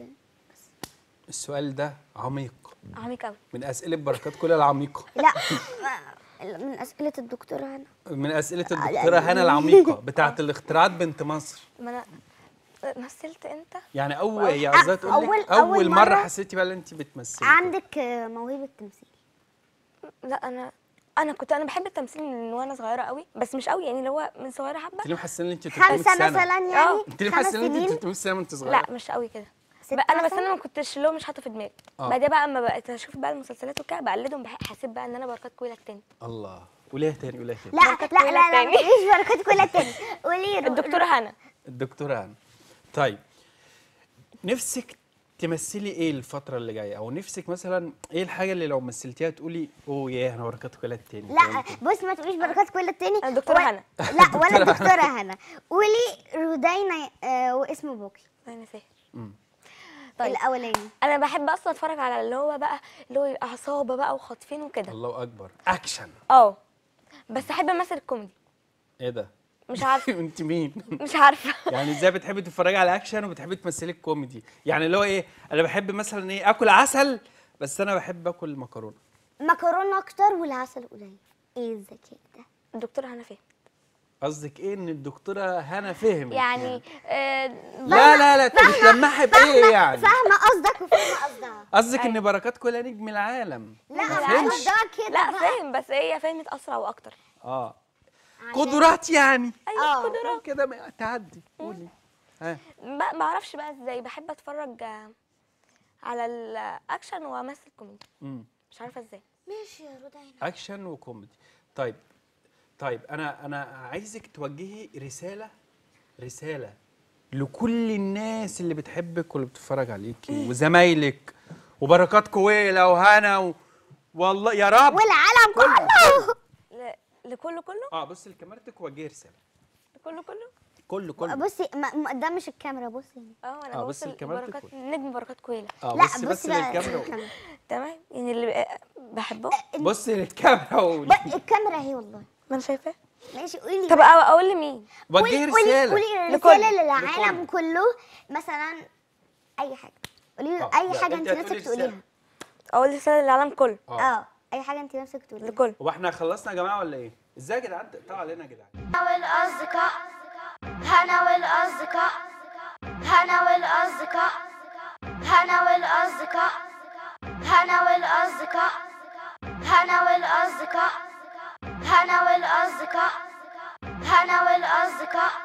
Speaker 2: السؤال ده عميق
Speaker 8: عميق قوي
Speaker 2: من اسئله بركات كل العميقه
Speaker 1: لا من اسئلة الدكتورة هنا
Speaker 2: من اسئله الدكتوره هنا العميقه بتاعه الاختراعات بنت مصر
Speaker 8: ما انا مثلت امتى
Speaker 2: يعني اول هي قصدها تقول
Speaker 1: أول-
Speaker 2: لك اول
Speaker 1: أول
Speaker 2: مره
Speaker 1: مرة
Speaker 2: حسيتي بقى ان انت بتمثلي
Speaker 1: عندك آه، موهبة تمثيل
Speaker 8: لا انا انا كنت انا بحب التمثيل من وانا صغيره قوي بس مش قوي يعني اللي هو من صغيره حبه
Speaker 2: انت ليه محسنه ان انت 300
Speaker 1: خمسة
Speaker 2: سنه
Speaker 1: مثلا يعني
Speaker 8: آه.
Speaker 2: انت ليه
Speaker 1: خمس
Speaker 2: محسنه ان انت
Speaker 1: سنين
Speaker 2: 300 سنه وانت صغيره
Speaker 8: لا مش قوي كده
Speaker 1: ست
Speaker 8: بقى انا بس
Speaker 1: مثلاً؟
Speaker 8: انا ما كنتش اللي هو مش حاطه في دماغي
Speaker 2: آه.
Speaker 8: بعدين بقى اما بقيت اشوف بقى المسلسلات وكده بقلدهم بح- حسيت بقى ان انا بركات كويله التاني
Speaker 2: الله قوليها تاني قوليها تاني
Speaker 1: لا
Speaker 8: بركات
Speaker 1: لا
Speaker 8: كويلة
Speaker 1: لا لا
Speaker 8: تاني.
Speaker 1: مفيش بركات كلها تاني قولي رو-
Speaker 8: الدكتوره هنا
Speaker 2: الدكتوره هنا طيب نفسك تمثلي ايه الفتره اللي جايه او نفسك مثلا ايه الحاجه اللي لو مثلتيها تقولي اوه ياه انا بركات كلها التاني
Speaker 1: لا بص ما تقوليش بركات كلها التاني
Speaker 8: الدكتورة
Speaker 1: و-
Speaker 8: هنا.
Speaker 1: لا ولا الدكتورة هنا قولي رودينا آه، واسم بوكي
Speaker 8: انا سهل
Speaker 1: طيب الاولاني
Speaker 8: انا بحب اصلا اتفرج على اللي هو بقى اللي هو يبقى عصابه بقى وخاطفين وكده
Speaker 2: الله اكبر اكشن
Speaker 8: اه بس احب امثل الكوميدي
Speaker 2: ايه ده
Speaker 8: مش عارفه
Speaker 2: انت مين
Speaker 8: مش عارفه
Speaker 2: يعني ازاي بتحبي تتفرجي على اكشن وبتحبي تمثلي الكوميدي يعني اللي هو ايه انا بحب مثلا ايه اكل عسل بس انا بحب اكل مكرونه
Speaker 1: مكرونه اكتر والعسل قليل ايه الذكاء ده
Speaker 8: الدكتوره هنا فين
Speaker 2: قصدك ايه ان الدكتوره هنا فهمت
Speaker 8: يعني آه
Speaker 2: لا لا لا انت بتلمحي بايه يعني
Speaker 1: فاهمه قصدك وفاهمه قصدها
Speaker 2: قصدك ان بركات كلها نجم العالم
Speaker 1: لا
Speaker 2: ما
Speaker 1: مش
Speaker 2: فهمش.
Speaker 1: قصدها كده
Speaker 8: لا
Speaker 1: بقى.
Speaker 8: فاهم بس هي فهمت اسرع واكتر
Speaker 2: اه قدرات يعني
Speaker 8: ايوه
Speaker 1: آه.
Speaker 8: قدرات
Speaker 2: كده ما- تعدي قولي ها
Speaker 8: ما بعرفش بقى ازاي بحب اتفرج آه، على الاكشن وامثل كوميدي
Speaker 2: مم.
Speaker 8: مش عارفه ازاي
Speaker 1: ماشي يا رودينا
Speaker 2: اكشن وكوميدي طيب طيب انا انا عايزك توجهي رساله رساله لكل الناس اللي بتحبك واللي بتتفرج عليكي وزمايلك وبركات كويله وهنا و... والله يا رب
Speaker 1: والعالم كله
Speaker 8: ل... لكله كله
Speaker 2: اه بص لكاميرتك وجهي رساله
Speaker 8: لكله كله
Speaker 2: كله كله
Speaker 1: بصي ما ما- ده مش الكاميرا بصي
Speaker 8: اه انا
Speaker 2: آه،
Speaker 8: ببص
Speaker 2: بص الكاميرا
Speaker 8: بركات
Speaker 2: تكوي.
Speaker 8: نجم بركات كويله
Speaker 2: اه
Speaker 1: لا
Speaker 2: بصي بس
Speaker 1: بصي بقى
Speaker 2: للكاميرا
Speaker 1: الكاميرا.
Speaker 8: تمام يعني اللي آه، بحبه
Speaker 2: بصي للكاميرا وقولي
Speaker 1: بقى الكاميرا اهي والله
Speaker 8: ما انا شايفاه
Speaker 1: ماشي قولي
Speaker 8: طب أ- اقول لمين
Speaker 2: وجهي
Speaker 1: قولي قولي
Speaker 2: رساله
Speaker 1: قولي
Speaker 8: لكل-
Speaker 1: رسالة للعالم
Speaker 2: لكل.
Speaker 1: كله مثلا اي حاجه قولي له
Speaker 2: آه،
Speaker 1: اي
Speaker 2: لا،
Speaker 1: حاجه
Speaker 2: أنت
Speaker 1: انت
Speaker 2: هتقولي
Speaker 1: نفسك
Speaker 2: رسالة.
Speaker 1: تقوليها
Speaker 8: اقول رساله للعالم كله
Speaker 2: اه
Speaker 1: اه اي حاجه انت نفسك تقوليها
Speaker 8: لكله
Speaker 2: هو احنا خلصنا يا جماعه ولا ايه ازاي يا جدعان تقطعوا علينا يا جدعان
Speaker 1: والاصدقاء هنا والاصدقاء هنا والاصدقاء هنا والاصدقاء هنا والاصدقاء هنا والاصدقاء هنا والاصدقاء هنا والاصدقاء